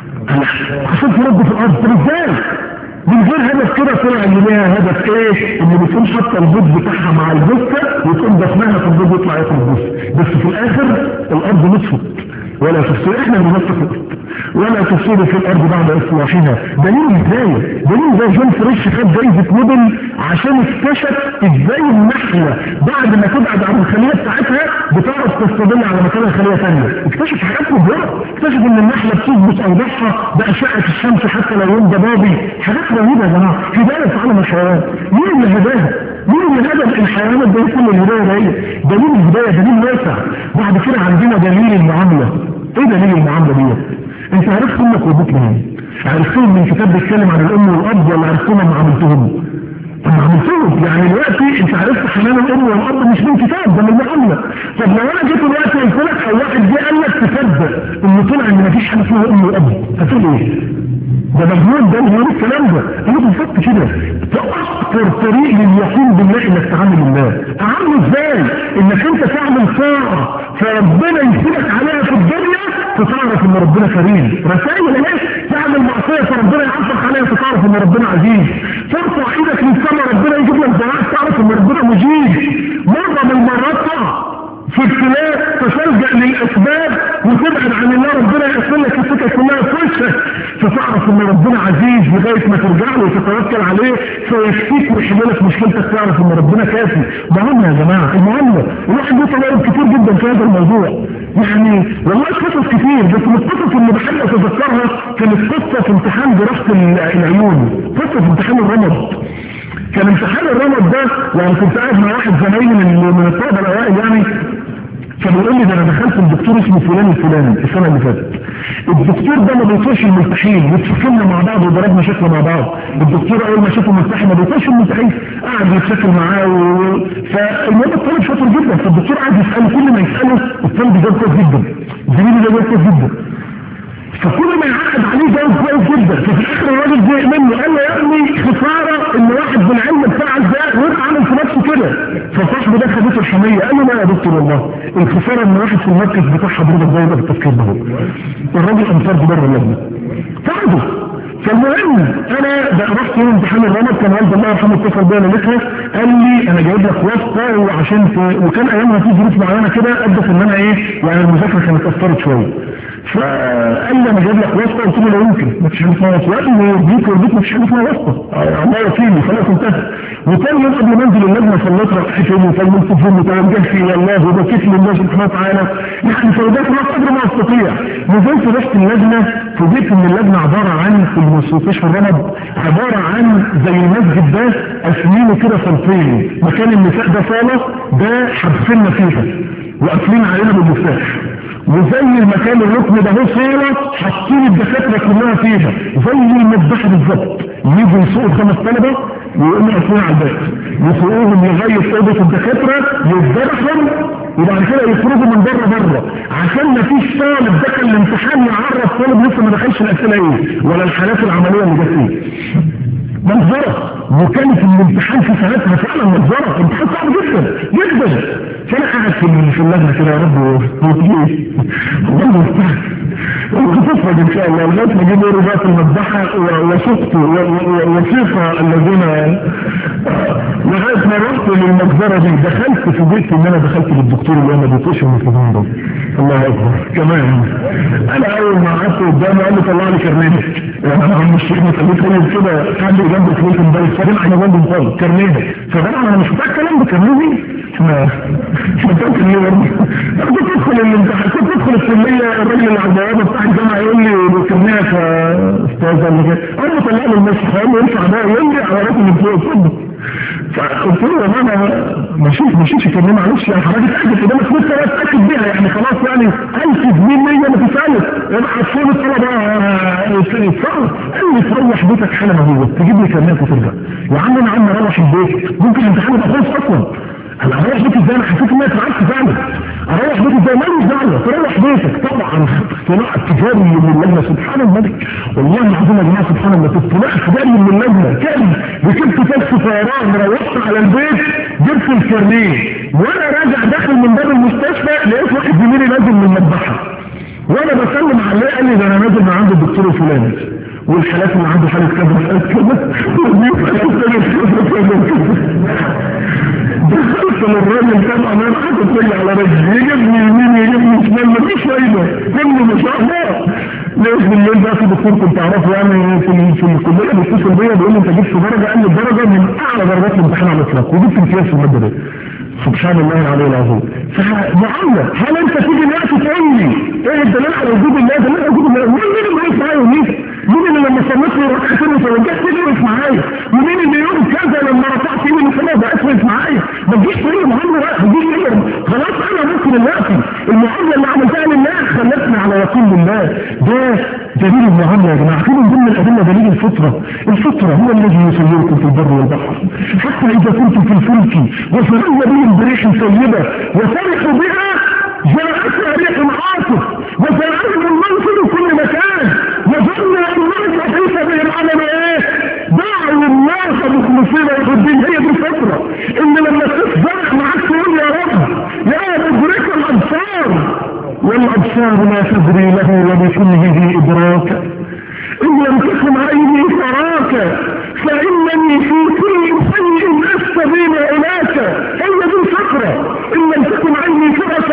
عشان ترد في الارض طب ازاي من غير هدف كده طلع اللي ليها هدف ايه ان بتكون حاطه البيض بتاعها مع الجثه وتقوم دفنها في البيض يطلع ياكل الجثه بس في الاخر الارض نصفت ولا تفسير احنا بنصف الارض ولا تفسير في الارض بعد اصلاحها دليل ازاي دليل زي جون فريش خد جايزه نوبل عشان اكتشف ازاي النحله بعد ما تبعد عن الخليه بتاعتها بتعرف تستدل على مكان الخليه ثانيه اكتشف حاجات مبهره اكتشف ان النحله بتثبت اوضاعها باشعه الشمس حتى لو يوم ضبابي حاجات رهيبه يا جماعه هدايه في عالم الحيوان مين اللي هداها مين اللي هدى الحيوانات ده كل الهدايه ده ايه دليل الهدايه دليل واسع بعد كده عندنا دليل المعامله ايه دليل المعامله دي انت عرفت امك وابوك منين عرفتهم من كتاب بيتكلم عن الام والاب ولا عرفتهم لما عملتهم اما عملتهم يعني دلوقتي انت عرفت حنان الام والاب مش من كتاب ده من المعامله طب لو انا جيت دلوقتي قلت لك او واحد جه قال لك تصدق ان طلع ان مفيش حاجه اسمها ام واب هتقول ايه؟ ده مجنون ده اللي الكلام ده انا بالظبط كده ده اكتر طريق لليقين بالله انك تعامل الله تعامله ازاي انك انت تعمل طاعه فربنا يسيبك عليها في الدنيا فتعرف ان ربنا كريم رسائل ايه تعمل معصيه فربنا يعرفك عليها فتعرف ان ربنا عزيز ترفع ايدك للسماء ربنا يجيب لك دعاء تعرف ان ربنا مجيب مره من المرات تقع في ابتلاء تلجأ للأسباب وتبعد عن الله ربنا يغفر لك السكة كلها في وشك فتعرف لغايه ما ترجع له وتتوكل عليه فيكفيك ويحل لك مشكلتك تعرف ان ربنا كافي معامله يا جماعه المعامله الواحد له تجارب كتير جدا في هذا الموضوع يعني والله قصص كتير بس من القصص اللي بحب اتذكرها كانت قصه في امتحان دراسه العيون قصه في امتحان الرمد كان امتحان الرمد ده يعني كنت قاعد مع واحد زمايلي من من الطلبه الاوائل يعني فبيقول لي ده انا دخلت الدكتور اسمه فلان الفلاني السنه اللي فاتت الدكتور ده ما بيطيش الملتحين بيتشكلنا مع بعض وضربنا شكل مع بعض الدكتور اول ما شافه ملتحي ما بيطيش الملتحين قعد يتشكل معاه و... فالواد الطالب شاطر جدا فالدكتور قعد يساله كل ما يساله الطالب جاوب كويس جدا زميلي ده جاوب كويس جدا فكل ما يعقد عليه جاوب كويس جدا ففي الاخر الراجل زهق منه قال له يا ابني خساره ان واحد بالعلم بتاعك ده ويبقى عامل في نفسه كده فصاحبه ده خدته الحميه قال له لا يا دكتور والله الخساره ان واحد في المركز بتاع حضرتك ده يبقى بالتفكير ده الراجل انصار بره اللجنه ساعده فالمهم انا ده رحت يوم امتحان الرمد كان والد الله يرحمه اتصل بيا ليلتها قال لي انا جايب لك واسطه وعشان ت... وكان ايامها في ظروف معينه كده ادت ان انا ايه يعني المذاكره كانت اثرت شويه فقال لي انا جايب لك واسطه قلت له لا يمكن ما فيش حاجه اسمها واسطه قال لي يرضيك ويرضيك ما فيش حاجه اسمها واسطه الله يكفيني خلاص انتهى وتاني يوم قبل ما انزل اللجنه صليت ركعتين وسلمت فيهم وتوجهت والله وبكيت لله سبحانه وتعالى يعني سودات ما قدر ما استطيع نزلت رحت اللجنه فوجئت ان اللجنه عباره عن في المستشفى الرمد عباره عن زي المسجد ده قاسمينه كده صنفين مكان النساء ده صاله ده حابسيننا فيها وقافلين علينا بالمفتاح وزي المكان الركن ده هو صورة حاطين الدكاترة كلها فيها زي المذبحة بالظبط يجوا يسوقوا خمس طلبة ويقوموا قافلين على الباب يسوقوهم لغاية أوضة الدكاترة يتذبحوا وبعد كده يخرجوا من بره بره عشان ما فيش طالب دخل الامتحان يعرف طالب لسه ما دخلش الأسئلة ايه ولا الحالات العملية اللي جت فيه منظرة وكانت الامتحان في ساعتها فعلا منظرة امتحان صعب جدا جدا فانا قاعد في في اللجنة كده يا رب وتجيه والله وتفرج ان شاء الله لغايه ما اجيب رباط المذبحه وشفت وثيقه الذين لغايه ما رحت للمجزره دي دخلت في بيتي ان انا دخلت للدكتور اللي انا بيطيش من الكلام ده الله اكبر كمان انا اول ما قعدت قدامه قال لي طلع لي كرنيهك يعني انا عم الشيخ خليك طيب كده كان لي جنب كليه امبارح فانا على جنب خالص كرنيهك فطبعا انا مش بتاع الكلام ده كرنيهي احنا احنا بتاع ليه برضه انا كنت ادخل الامتحان كنت ادخل الكليه الراجل اللي على البوابه بتاع الجامعه يقول لي كرنيهك يا استاذ ولا كده انا طلع له المسح قال له ينفع ده يقول لي على راتب اللي فوق اتفضل فقلت له والله انا مشيت مشيتش كان معلش يعني حضرتك تاكد قدامك لسه لا تاكد بيها يعني خلاص يعني 1000 جنيه 100 ما تسالك ابعت فين الطلبه يتصرف قال لي تروح بيتك حالا اهو تجيب لي كرنيك وترجع يا عم انا عم اروح البيت ممكن الامتحان يبقى خلص اصلا انا اروح بيتي ازاي انا حسيت ان انا اتعبت فعلا اروح بيتي ازاي ماليش دعوه تروح بيتك طبعا اصطلاع تجاري من اللجنه سبحان الملك والله العظيم يا جماعه سبحان الله اصطلاع تجاري من اللجنه كان ركبت تاكسي طيران روحت على البيت جبت الكارنيه وانا راجع داخل من باب المستشفى لقيت واحد زميلي نازل من المذبحه وانا بسلم عليه قال لي ده انا نازل من عند الدكتور الفلاني والحالات اللي عنده حاله كذا وحالات كذا دخلت للراجل كان انا حاطط رجلي على رجلي يجيبني يمين يجيبني شمال مفيش فايده كله ما شاء الله ليش بالليل بقى في دكتور كنت اعرفه يعني في في الكليه بيتصل بيا بيقول لي انت جبت درجه قال لي الدرجه من اعلى درجات الامتحان على الاطلاق وجبت امتياز في الماده دي سبحان الله العلي العظيم فمعلم هل انت تيجي دلوقتي تقول لي ايه الدليل على وجود الله دليل على وجود الله مين اللي واقف معايا ومين مين اللي لما صليت لي ركعتين وتوجهت تيجي واقف معايا ومين اللي يقول كذا لما رفعت ايدي من السماء بقى واقف معايا ما تجيش تقول لي معلم بقى ما تجيش تقول خلاص انا ممكن دلوقتي المعامله اللي عملتها لله خلتني على يقين بالله ده دليل المعامله يا جماعه في من ضمن الادله دليل الفطره الفطره هو الذي يسيركم في البر والبحر حتى اذا كنتم في الفلك وفرن بهم بريح طيبه وفرحوا بها جاءتها ريح عاصف وسيعلم الموت من كل مكان وظنوا انهم يحيط بهم عملوا ايه دعوا الله مخلصين له الدين هي دي الفطره ان لما تتزرع معاك تقول يا رب يا مدرك الابصار والابصار لا تدري له ولكله ادراك ان لم تكن عيني تراك فانني في كل شيء استبين اليك هي دي الفكره ان لم تكن عيني تراك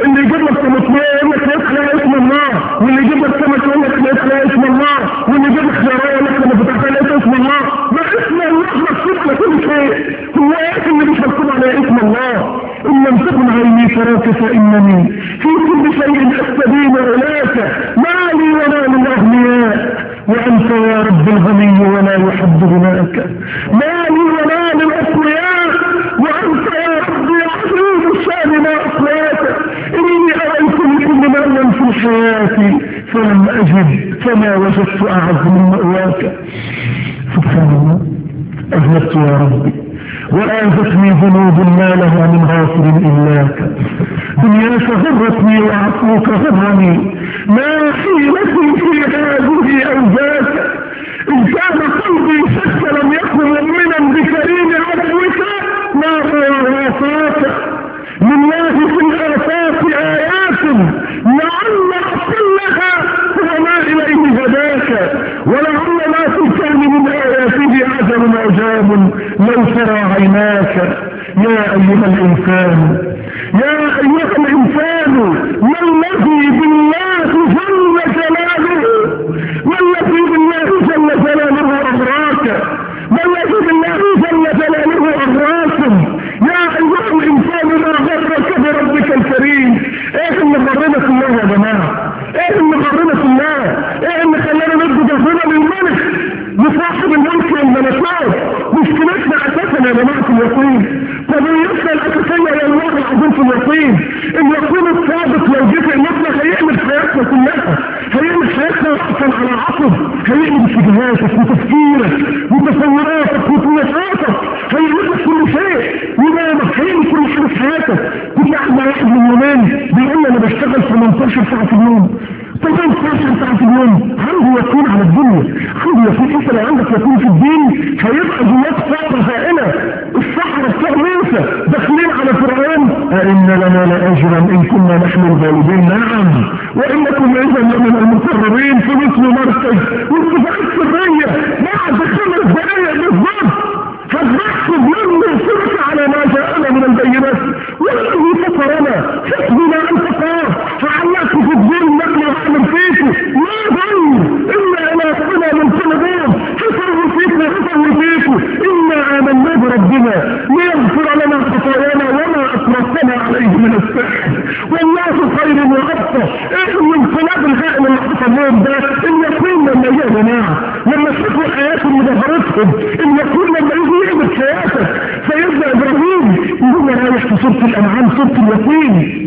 اللي يجيب لك طماطميه يقول لك لقيت عليها اسم الله واللي يجيب لك سمك يقول لك لقيت عليها اسم الله واللي يجيب لك خياريه يقول لك لما فتحتها لقيت اسم الله ما اسم الله مكتوب على كل شيء هو ايه اللي مش مكتوب على اسم الله ان لم تكن عيني تراك فانني في كل شيء استبين علاك ما لي ولا للاغنياء وانت يا رب الغني ولا يحب غناك ما لي ولا للاقوياء وانت يا رب يا عظيم الشان ما اقواك اني اريت لكل مأوى في الحياة فلم اجد فما وجدت اعز من مأواك سبحان الله اذنبت يا ربي وآذتني ذنوب ما لها من غافر إلاك دنياك غرتني وعفوك غرني ما حيلتي في هذه أوزاك إن كان قلبي شك لم يكن مؤمنا بكريم عفوك ما هو وافاك لله في الآفاق آيات لعل أقلها هو ما إليه هداك ولعل ما في الكون من آياته عجل عجاب لو ترى عيناك يا أيها الإنسان يا أيها الإنسان ما الذي بالله جل جلاله ما الذي بالله جل جلاله أغراك ما الذي بالله جل جلاله أغراكم يا أيها الإنسان ما غرك بربك الكريم إيه اللي غرنا في الله يا جماعة إيه اللي غرنا في الله إيه اللي خلانا ندي جهرنا للملك لصاحب الملك والملكات مشكلتنا أساسا يا جماعة اليقين قضيتنا الأساسية يا الله العظيم في اليقين اليقين الثابت لو جيت قلتنا هيعمل حياتنا كلها هيعمل حياتنا أصلا على عقب هيعمل اتجاهاتك وتفكيرك وتصوراتك وطموحاتك هيعمل لك كل شيء ونامك هيعمل كل حاجة في حياتك كنت قاعد مع واحد من يومين بيقول لي أنا بشتغل 18 ساعة في اليوم طب انت ساعة في اليوم عنده يقين على الدنيا عنده يقين انت لو عندك يقين في الدين هيبقى جواك ثورة هائلة الصحراء بتوع موسى داخلين على فرعون أئن لنا لأجرا إن كنا نحن الغالبين نعم وإنكم إذا لمن المقررين في مثل مركز واتفاقات سرية بعد خمس دقائق بالظبط فالنحسب منه صرف على ما جاءنا من البينات والذي فطرنا حسبنا أن تقاه فعلقت في الدين نقل وعمل فيكم ما ظن إلا إلى ربنا من سنبون حسره فيكم وحسره فيكم إنا آمنا بربنا ليغفر لنا خطايانا وما أسرفتنا عليه من السحر والله خير وأبقى إيه الانقلاب الهائل اللي حصل لهم ده اليقين لما يجي يا جماعة لما شافوا الآيات اللي ظهرتهم اليقين لما يجي يعمل حياتك سيدنا إبراهيم يقول رايح في سورة الأنعام سورة اليقين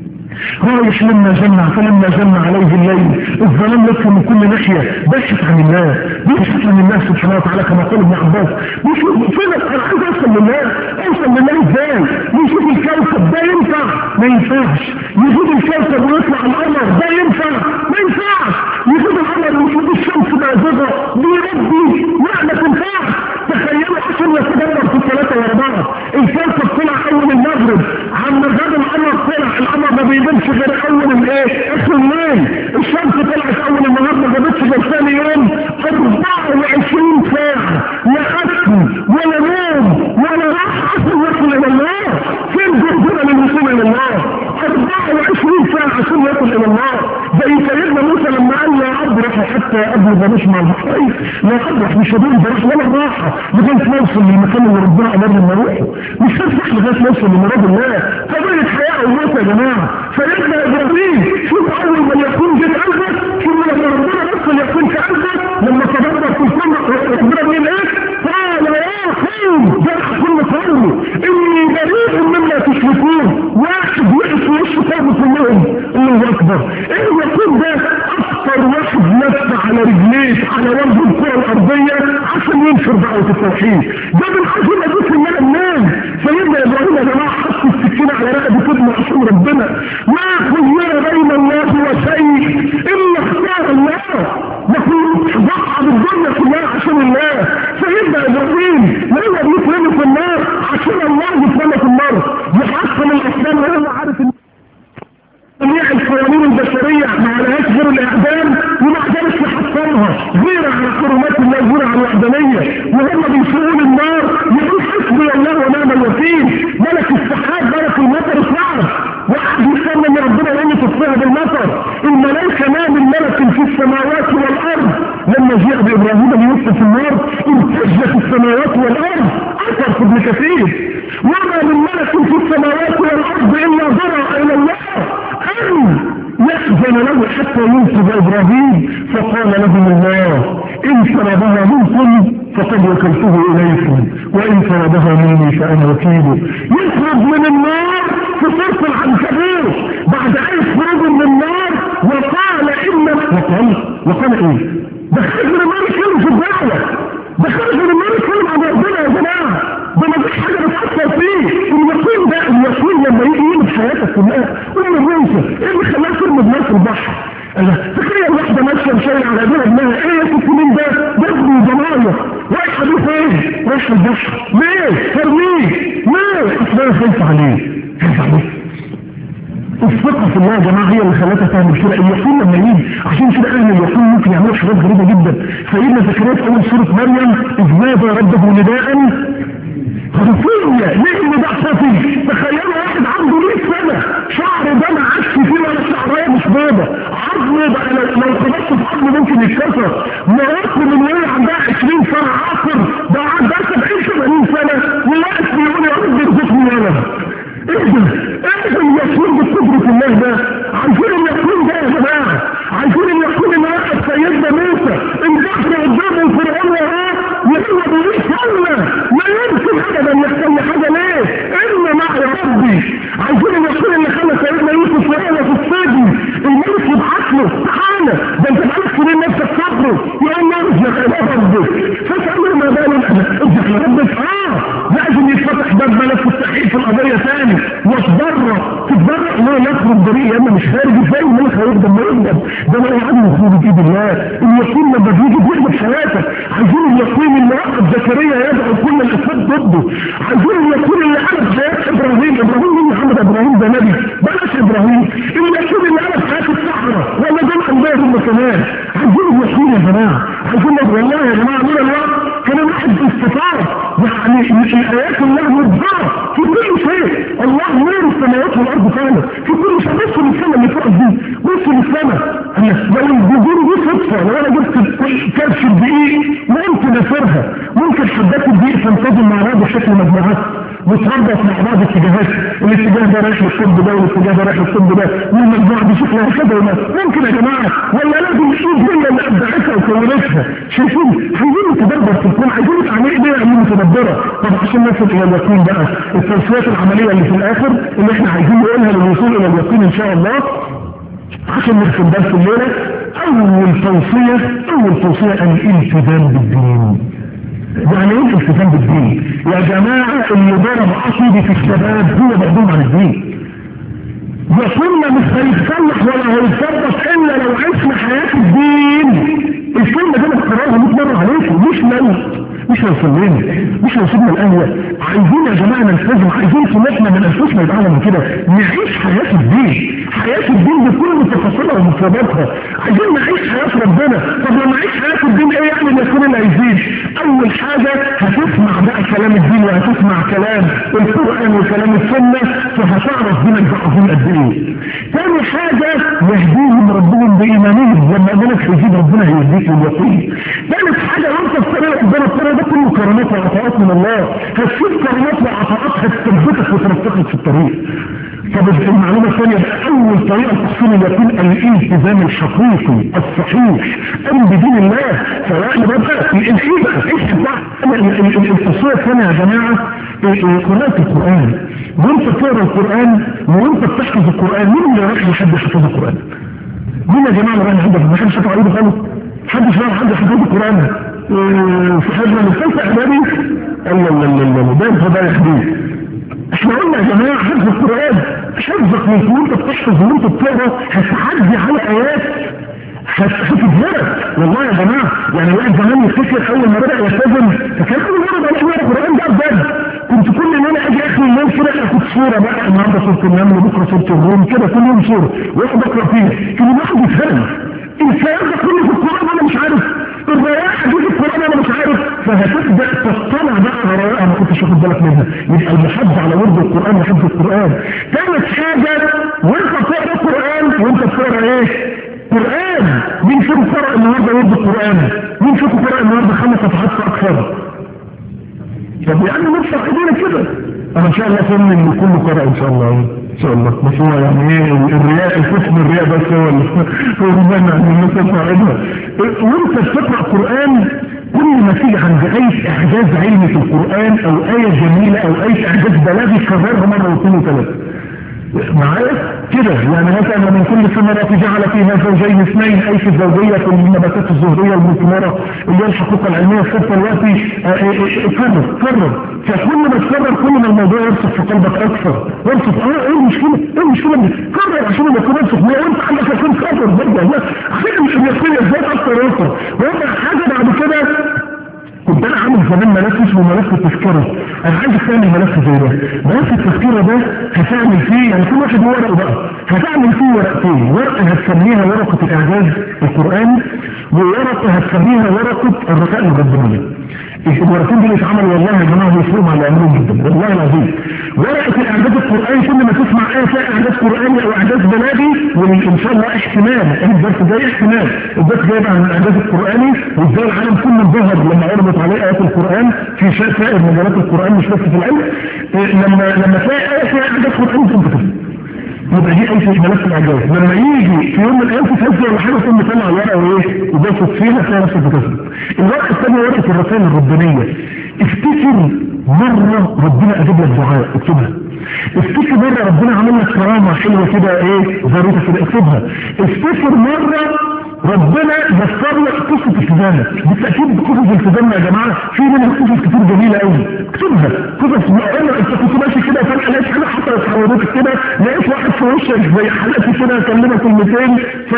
رايح لما جمع فلما جمع عليه الليل الظلام يدخل من كل ناحية بحث عن الله بحث عن الله سبحانه وتعالى كما قال ابن عباس بيشوف فين انا عايز اوصل لله اوصل لله ازاي يشوف الكوكب ده ينفع ما ينفعش يشوف الكوكب ويطلع القمر ده ينفع ما ينفعش يشوف القمر ويشوف الشمس بازغه دي ربي لا ما تنفعش تخيلوا عشان يتدبر في الثلاثه ورا بعض الكوكب طلع اول المغرب عم غدا القمر طلع القمر ما بيبانش غير اول الايه اخر الليل الشمس طلعت اول النهار ما جابتش غير ثاني يوم 24 ساعه لا اكل ولا نوم ولا راحه عشان يصل الى الله فين جهدنا للوصول الى الله 24 ساعه عشان يصل الى الله زي سيدنا موسى لما قال لا ابرح حتى ابلغ مجمع البحرين لا ابرح مش هدوم براح ولا الراحه لغايه ما اوصل للمكان اللي ربنا امرني ان اروحه مش هفتح لغايه ما اوصل لمراد الله قضيه حياه وموت يا جماعه سيدنا ابراهيم شوف اول ما يكون جه قلبك شوف لما ربنا بس يكون في قلبك لما تدبر في الكون ربنا بيقول ايه قال يا قوم جرح كل قوم اني بريء مما تشركون واحد وقف في وش قوم كلهم الله اكبر ايه يكون ده اكثر واحد لف على رجليه على وجه الكره الارضيه عشان ينشر دعوه التوحيد ده من عظيم ابوك من الناس سيدنا ابراهيم يا جماعه حط السكينه على رقبه ابنه عشان ربنا ما خير بين الله وشيء الا اختار الله لكن ضحى بالدنيا كلها عشان الله سيدنا ابراهيم لما بيترمي في النار عشان الله يترمي في النار يحصل الاسلام وهو عارف ان جميع القوانين البشرية ما عليهاش غير الإعدام ومع ذلك يحصلها غير على حرمات الله غير على الوحدانية وهم بيسوقون النار يقول حسبي الله ونعم الوكيل ملك السحاب ملك المطر الصعب واحد يستنى ان عليها بالمطر الملائكة ما من ملك في السماوات والارض لما جاء بابراهيم ليوسف في النار ارتجت السماوات والارض اثر في ابن كثير وما من ملك في السماوات والارض الا ضرع الى الله ان يأذن له حتى ينصب ابراهيم فقال لهم الله ان طلبها منكم فقد وكلته اليكم وان طلبها مني فانا وكيله يخرج من النار في صرف العنكبوت بعد اي خروج من النار وقال ان وقال وقال ايه ده خرج من النار يتكلم في الدعوه ده خرج من النار يتكلم عن ربنا يا جماعه ده ما فيش حاجه بتاثر فيه اليقين ده اليقين لما يجي يقلب حياتك كلها ام الرنسه ايه اللي خلاها ترمي دماغ في البحر تخيل واحدة ماشية مشاية على ابنها ابنها ايه يا ست مين ده؟ ده ابني ضمايا رايحة بيه فين؟ رايحة البحر ليه؟ ترميه ليه؟ اصل خايفة عليه خايفة عليه الثقة في الله يا جماعة هي اللي خلتها تعمل كده اليقين لما يجي عشان كده اهل اليقين ممكن يعملوا حاجات غريبة جدا سيدنا زكريا في اول سورة مريم اذ نادى ربه نداء خرفية ليه اللي ده صفي تخيلوا واحد عنده 100 سنة شعره ده ما عادش فيه ولا شعرية مش بيضة عظمه بقى لو لو خبطت في عظمه ممكن يتكسر مراته من وهي عندها 20 سنة عصر ده عندها 70 80 سنة وواقف بيقول يا رب ارزقني ولد ايه ده؟ ايه ده اليقين بقدرة الله ده؟ عايزين اليقين ده يا جماعة عايزين اليقين ان واحد سيدنا موسى البحر قدامه الفرعون وراه وهو بيقول صلى ما يمكن ابدا يحصل لي حاجه ليه؟ ان معي ربي عايزين اليقين اللي خلى سيدنا يوسف وهو في السجن الملك يبعت له تعالى ده انت بقالك سنين نفسك صبره يا الله ارجع الى ربك فسأل ما بال ارجع لربك اه لازم يتفتح باب ملف التحقيق في القضيه ثاني واتبرع تتبرع ليه يخرج بريء يا اما مش خارج ازاي الملك هيقدم ما يقدم ده لا يعلم يخرج بايد الله اليقين لما بيجي بيقلب حياتك عايزين اليقين اللي وقف زكريا يدعو كل الاسباب ضده عايزين اليقين اللي قلب حياه ابراهيم ابراهيم مين محمد ابراهيم ده نبي بلاش ابراهيم اليقين اللي قلب حياه الصحراء ولا دول انبياء هم كمان عايزين اليقين يا جماعه عايزين والله يا جماعه من الوقت كان واحد استفاد يعني الايات الله مبهره في كل شيء الله نور السماوات والارض فعلا في كل شيء بص للسماء اللي فوق دي بص للسماء لو الجذور دي صدفه لو انا جبت كبش الدقيق وقمت نافرها ممكن حبات الدقيق تنتظم مع بعض بشكل مجموعات وتربط مع بعض اتجاهات الاتجاه ده رايح للطب ده والاتجاه ده رايح للطب ده والمجموعه دي شكلها كده وما ممكن يا جماعه ولا لازم نشوف هي اللي ابدعتها وكونتها شايفين عايزين نتدبر في الكون عايزين نتعامل ايه يعني متدبره طب عشان نصل الى اليقين بقى التوصيات العمليه اللي في الاخر اللي احنا عايزين نقولها للوصول الى اليقين ان شاء الله عشان نختم درس الليله اول توصيه اول توصيه الالتزام بالدين يعني ايه الالتزام بالدين يا جماعه اللي ضرب عقيده الشباب هو بعدهم عن الدين وكنا مش هيتصلح ولا هيتظبط الا لو عشنا حياه الدين الكلمه دي انا بكررها 100 مره عليكم مش لو مش لو صلينا مش لو سيبنا القهوه عايزين يا جماعه نلتزم عايزين سنتنا من انفسنا يبقى من كده نعيش حياه الدين حياه الدين بكل تفاصيلها ومفرداتها عايزين نعيش حياه ربنا طب لما نعيش حياه الدين ايه يعني اليقين اللي عايزين اول حاجه هتسمع بقى كلام الدين وهتسمع كلام القران وكلام السنه فهتعرف دينك ده عظيم قد ايه ثاني حاجه يهديهم ربهم بايمانهم لما امانك هيزيد ربنا هيهديك لليقين ثالث حاجه وانت في طريق ربنا الطريق ده كله كرامات وعطاءات من الله هتشوف كرامات وعطاءات هتثبتك وترفقك في الطريق طب المعلومة الثانية اول طريقة تحصيل اليقين الالتزام الحقيقي الصحيح ام بدين الله سواء بقى الانسان بقى ايش التصوير الثانية يا جماعة قراءة القرآن وانت بتقرا القرآن وانت بتحفظ القرآن مين اللي راح يحب يحفظ القرآن؟ مين يا جماعة اللي راح يحفظ ما حدش شافه عليه خالص؟ حدش راح حد يحفظ القرآن في حجرة من ثالثة اعدادي الله الله الله الله ده انت ده يا حبيبي احنا قلنا يا جماعة حفظ القرآن حفظك من وانت بتحفظ وانت بتقرا هتعدي على ايات هتتزرق والله يا جماعة يعني الواحد زمان يفتكر اول ما بدأ يلتزم فكان اول مرة بقى يقرا القرآن ده بجد كنت كل يوم اجي اخر الليل كده اخد صورة بقى النهارده صورة النمل وبكره صورة الروم كده كل يوم صورة واقعد اقرا فيها كان الواحد يتفهم الكلام ده كله في القرآن انا مش عارف الرياح دي في القرآن انا مش عارف فهتبدأ تطلع بقى على رياح ما كنتش واخد بالك منها يبقى المحب على ورد القرآن وحفظ القرآن ثالث حاجة وانت بتقرا القرآن وانت بتقرا ايه قرآن مين فيكم قرأ النهارده ورد القرآن مين فيكم قرأ النهارده خمس صفحات فأكثر طب يعني نرفع ايدينا كده انا ان شاء الله فهم ان كله قرأ ان شاء الله ان شاء الله بس هو يعني ايه الرياء الحكم الرياء بس هو اللي هو المانع ان الناس تسمع ايدها وانت بتقرأ قرآن كل ما تيجي عند اي اعجاز علمي في القرآن او اية جميلة او اي اعجاز بلاغي كررها مرة واثنين وثلاثة معايا كده يعني مثلا من كل ثمرة جعل فيها زوجين اثنين اي في الزوجية في النباتات الزهرية المثمرة اللي هي الحقوق العلمية الصفة دلوقتي كرر كرر فكل ما تكرر كل ما الموضوع يرسخ في قلبك اكثر يرسخ اه ايه المشكلة ايه المشكلة كرر عشان ما يكون يرسخ ما انت عندك يكون كرر برضه لا عشان مش اليقين ازاي اكثر يرسخ وانت حاجة بعد كده كنت انا عامل زمان ملف اسمه ملف التذكرة انا عايز تعمل ملف زي ده ملف التذكرة ده هتعمل فيه يعني كل واحد ورقه بقى هتعمل فيه ورقتين ورقة هتسميها ورقة الاعجاز القرآن وورقة هتسميها ورقة الرسائل الربانية الورقتين دول اتعملوا والله يا جماعه بيفرقوا مع الامرين جدا والله العظيم ورقه الاعجاز القراني كل ما تسمع ايه فيها اعجاز قراني او اعجاز بلادي وان شاء الله احتمال الدرس جاي احتمال الدرس جاي عن الاعجاز القراني وازاي العالم كله ظهر لما عرضت عليه ايات القران في سائر مجالات القران مش بس في العلم لما لما تلاقي ايه فيها اعجاز قراني تقوم تفهم يبقى دي اي شيء ملف الاعجاز لما يجي في يوم من الايام تتهز ولا حاجه تقوم مطلع الورقه وايه وباصص فيها تلاقي نفسك بتفهم الورقه الثانيه ورقه الرسائل الربانيه افتكر مره ربنا اجاب لك دعاء اكتبها افتكر مرة ربنا عمل لك كرامة حلوة كده ايه ظريفة كده اكتبها افتكر مرة ربنا يسر لك قصة التزامك بالتأكيد قصص التزامنا يا جماعة في منها قصص كتير جميلة قوي اكتبها قصص معينة انت كنت ماشي كده فجأة لقيت حاجة حصلت حواليك كده لقيت واحد في وشك زي حلقتي كده اكلمك كلمتين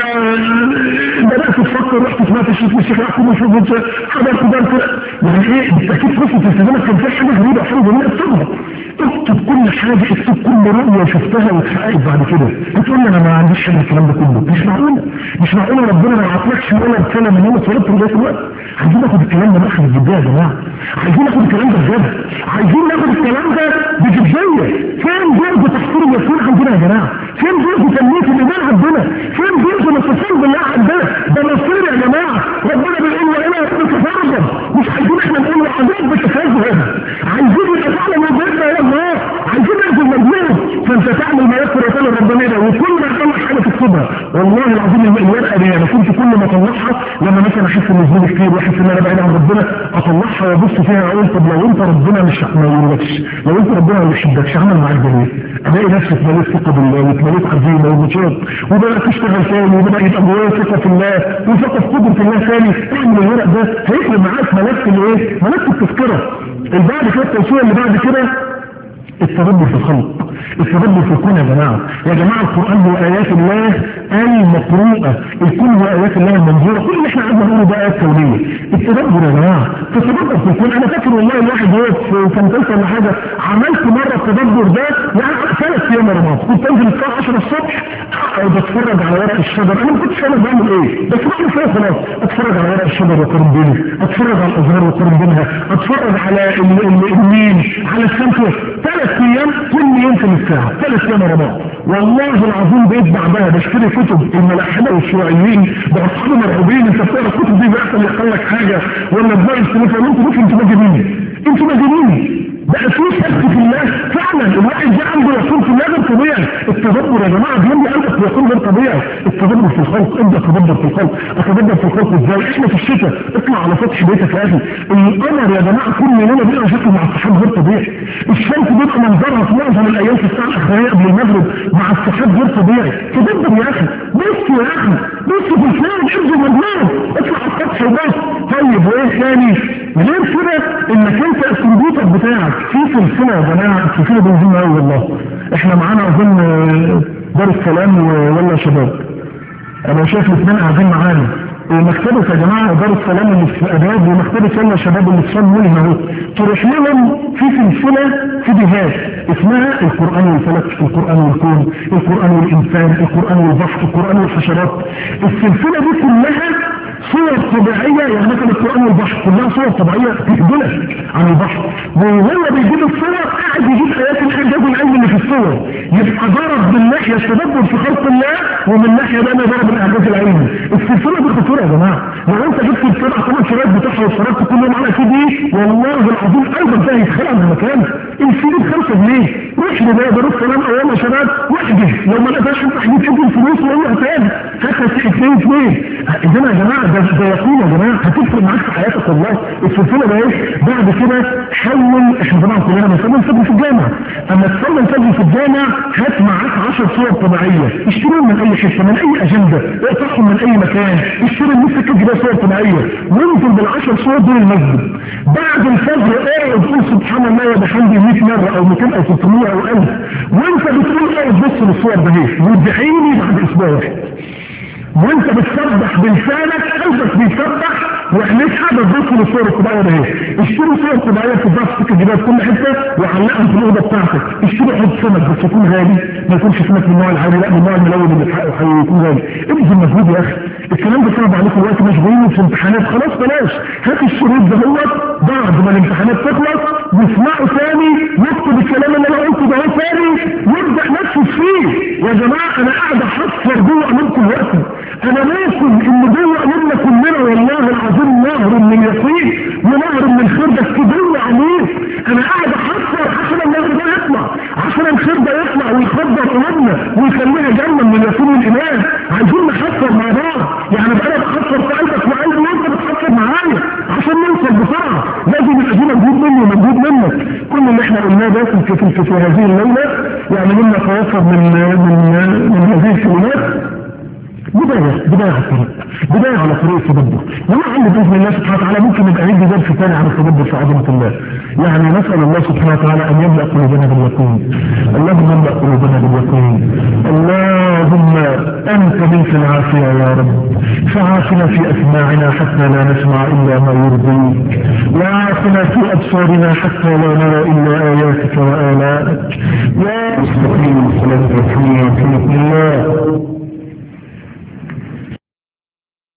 فبدأت تفكر رحت سمعت الشيخ الشيخ يحكم وشوف انت حضرت ده كده يعني ايه بالتأكيد قصة التزامك كان في حاجة غريبة وحاجة جميلة اكتبها اكتب كل حاجة اكتب كل رؤية شفتها واتحققت بعد كده هتقول لي انا ما عنديش حاجة الكلام ده كله مش معقولة مش معقولة ربنا ما عطلكش ولا رسالة من يوم اتولدت لغاية الوقت عايزين ناخد الكلام ده ناخد الجدية يا جماعة عايزين ناخد الكلام ده بجد عايزين ناخد الكلام ده بجدية فين جهد تحصيل اليقين عندنا يا جماعة فين جهد تنمية الإيمان عندنا فين جهد الاتصال بالله عندنا ده مصير يا جماعة ربنا بيقول وإلى ربك فارغب مش عايزين احنا نقول وعذاب بتفاهم عايزين يبقى فعلا وجودنا يا الله عايزين ننزل مجنون فانت تعمل ما يذكر رسالة ربنا ده وكل ما يطلع حاجة تكتبها والله العظيم الورقة دي انا كنت كل ما اطلعها لما مثلا احس ان زميلي كتير واحس ان انا بعيد عن ربنا اطلعها وابص فيها اقول طب لو انت ربنا مش ما يقولكش لو انت ربنا ما بيحبكش عمل معاك ده ليه؟ الاقي نفسي اتمليت ثقه بالله واتمليت عزيمه ونشاط وبدات تشتغل تاني وبدا يبقى جوايا ثقه في الله وثقه في قدره الله تاني اعمل الورق ده هيفرق معاك ملف الايه؟ ملف التذكره البعد كده التوصيه اللي بعد كده التدبر في الخلق التدبر في الكون يا جماعة يا جماعة القرآن هو آيات الله المقروءة الكون هو آيات الله المنظورة كل اللي احنا عايزين نقوله ده آيات كونية التدبر يا جماعة تتدبر في الكون أنا فاكر والله الواحد هو في كان تنسى ولا حاجة عملت مرة التدبر ده يعني ثلاث أيام ورا بعض كنت أنزل الساعة 10 الصبح أقعد أتفرج على ورق الشجر أنا ما كنتش فاهم بعمل إيه بس بعمل كده خلاص أتفرج على ورق الشجر وأقارن بينه أتفرج على الأزهار وأقارن بينها أتفرج على النيل على الشمس ثلاث ايام كل يوم في الساعة ثلاث ايام ورا بعض والله العظيم بقيت بعدها بشتري كتب الملاحدة والشيوعيين بأصحاب مرعوبين انت بتقرا الكتب دي بيحصل يحصل لك حاجة ولا تلاقي التليفون انتوا ممكن انتوا مجانين انتوا مجانين بقى في شك في الله فعلا الواحد ده عنده يقين في الله غير طبيعي التدبر يا جماعه بيملي قلبك بيقين غير طبيعي التدبر في الخلق ابدا تدبر في الخلق اتدبر في الخلق ازاي احنا في الشتاء اطلع على سطح بيتك يا اخي القمر يا جماعه كل ليله بيبقى شكله مع السحاب غير طبيعي الشمس بيبقى منظرها في معظم الايام في الساعه الاخرانيه قبل المغرب مع السحاب غير طبيعي تدبر يا اخي بص يا اخي بص في الفلان ابذل مجنون اطلع على السطح وبص طيب وايه ثاني غير كده انك انت الكمبيوتر بتاعك في سلسله يا جماعه سلسله بنزين قوي والله احنا معانا اظن دار السلام ولا شباب انا شايف الاثنين قاعدين معانا مكتبة يا جماعة دار السلام اللي في أباد ومكتبة يلا شباب اللي في صن ملهم اهو تروح لهم في سلسلة فيديوهات اسمها القرآن والفلك القرآن والكون القرآن والإنسان القرآن والبحر القرآن والحشرات السلسلة دي كلها صور طبيعية يعني مثلا القرآن والبحر كلها صور طبيعية تهدلك عن البحر وهو بيجيب الصور قاعد يجيب آيات الإعجاز العلمي اللي في الصور يبقى ضرب من ناحية التدبر في خلق الله ومن ناحية بقى ضرب الإعجاز العلمي السلسلة دي خطورة يا جماعة لو أنت جبت السبعة ثمان شرايط بتاعها واشتركت كل يوم على سي دي والله العظيم قلبك ده هيتخلع من مكانه السي دي بخمسة جنيه روح لبقى دروس كلام أول يا شباب واحجز لو ما لقيتهاش انت حديد شوف الفلوس وقول تاني هات اثنين اثنين اذا يا جماعه ده ده يقين يا جماعه هتفرق معاك في حياتك والله السلسله ده ايه بعد كده حول احنا طبعا كلنا بنصلي الفجر في الجامع اما تصلي الفجر في الجامع هات معاك 10 صور طبيعيه اشتريهم من اي حته من اي اجنده اقطعهم من اي مكان اشتري النص كده ده صور طبيعيه وانزل بالعشر صور دول المسجد بعد الفجر اقعد قول سبحان الله وبحمده 100 مره او 200 او 600 او 1000 وانت بتقول اقعد بص للصور ده ايه وادعيني بعد اسبوع واحد وانت بتسبح بلسانك قلبك بيسبح وعينيك حاجه تبص للصور الطبيعيه ده ايه اشتري صور طبيعيه في الضغط الجبال في كل حته وعلقها في الاوضه بتاعتك اشتري حوض سمك بس يكون غالي ما يكونش سمك من النوع العادي لا من النوع الملون اللي هيكون غالي ابذل مجهود يا اخي الكلام ده صعب عليكم دلوقتي مشغولين في امتحانات خلاص بلاش هات الشريط ده هو بعد ما الامتحانات تخلص واسمعوا ثاني واكتب الكلام اللي انا قلته ده هو ثاني وابدا نفسه فيه يا جماعه انا قاعد احفر جوه قلوبكم دلوقتي انا ممكن ان جوه قلوبنا كلنا والله العظيم نهر من يقين ونهر من الخير بس جوه عميق انا قاعد احفر عشان النهر ده يطلع عشان الخير ده يطلع ويخبر قلوبنا ويخليها جنه من يقين الايمان عايزين نحفر مع بعض يعني بقى انا بحفر في قلبك وقلبي وانت بتحفر معايا عشان نوصل بسرعه لازم يبقى في مجهود مني ومجهود منك كل اللي احنا قلناه ده في, في, في, في هذه الليله يعني مما توفر من من من هذه الكلمات بداية بداية على الطريق بداية على طريق التدبر ولعل بإذن الله سبحانه وتعالى ممكن نبقى ندي درس ثاني عن التدبر في عظمة الله يعني نسأل الله سبحانه وتعالى أن يملأ قلوبنا باليقين اللهم املأ قلوبنا باليقين اللهم أنت منك العافية يا رب فعافنا في أسماعنا حتى لا نسمع إلا ما يرضيك وعافنا في أبصارنا حتى لا نرى إلا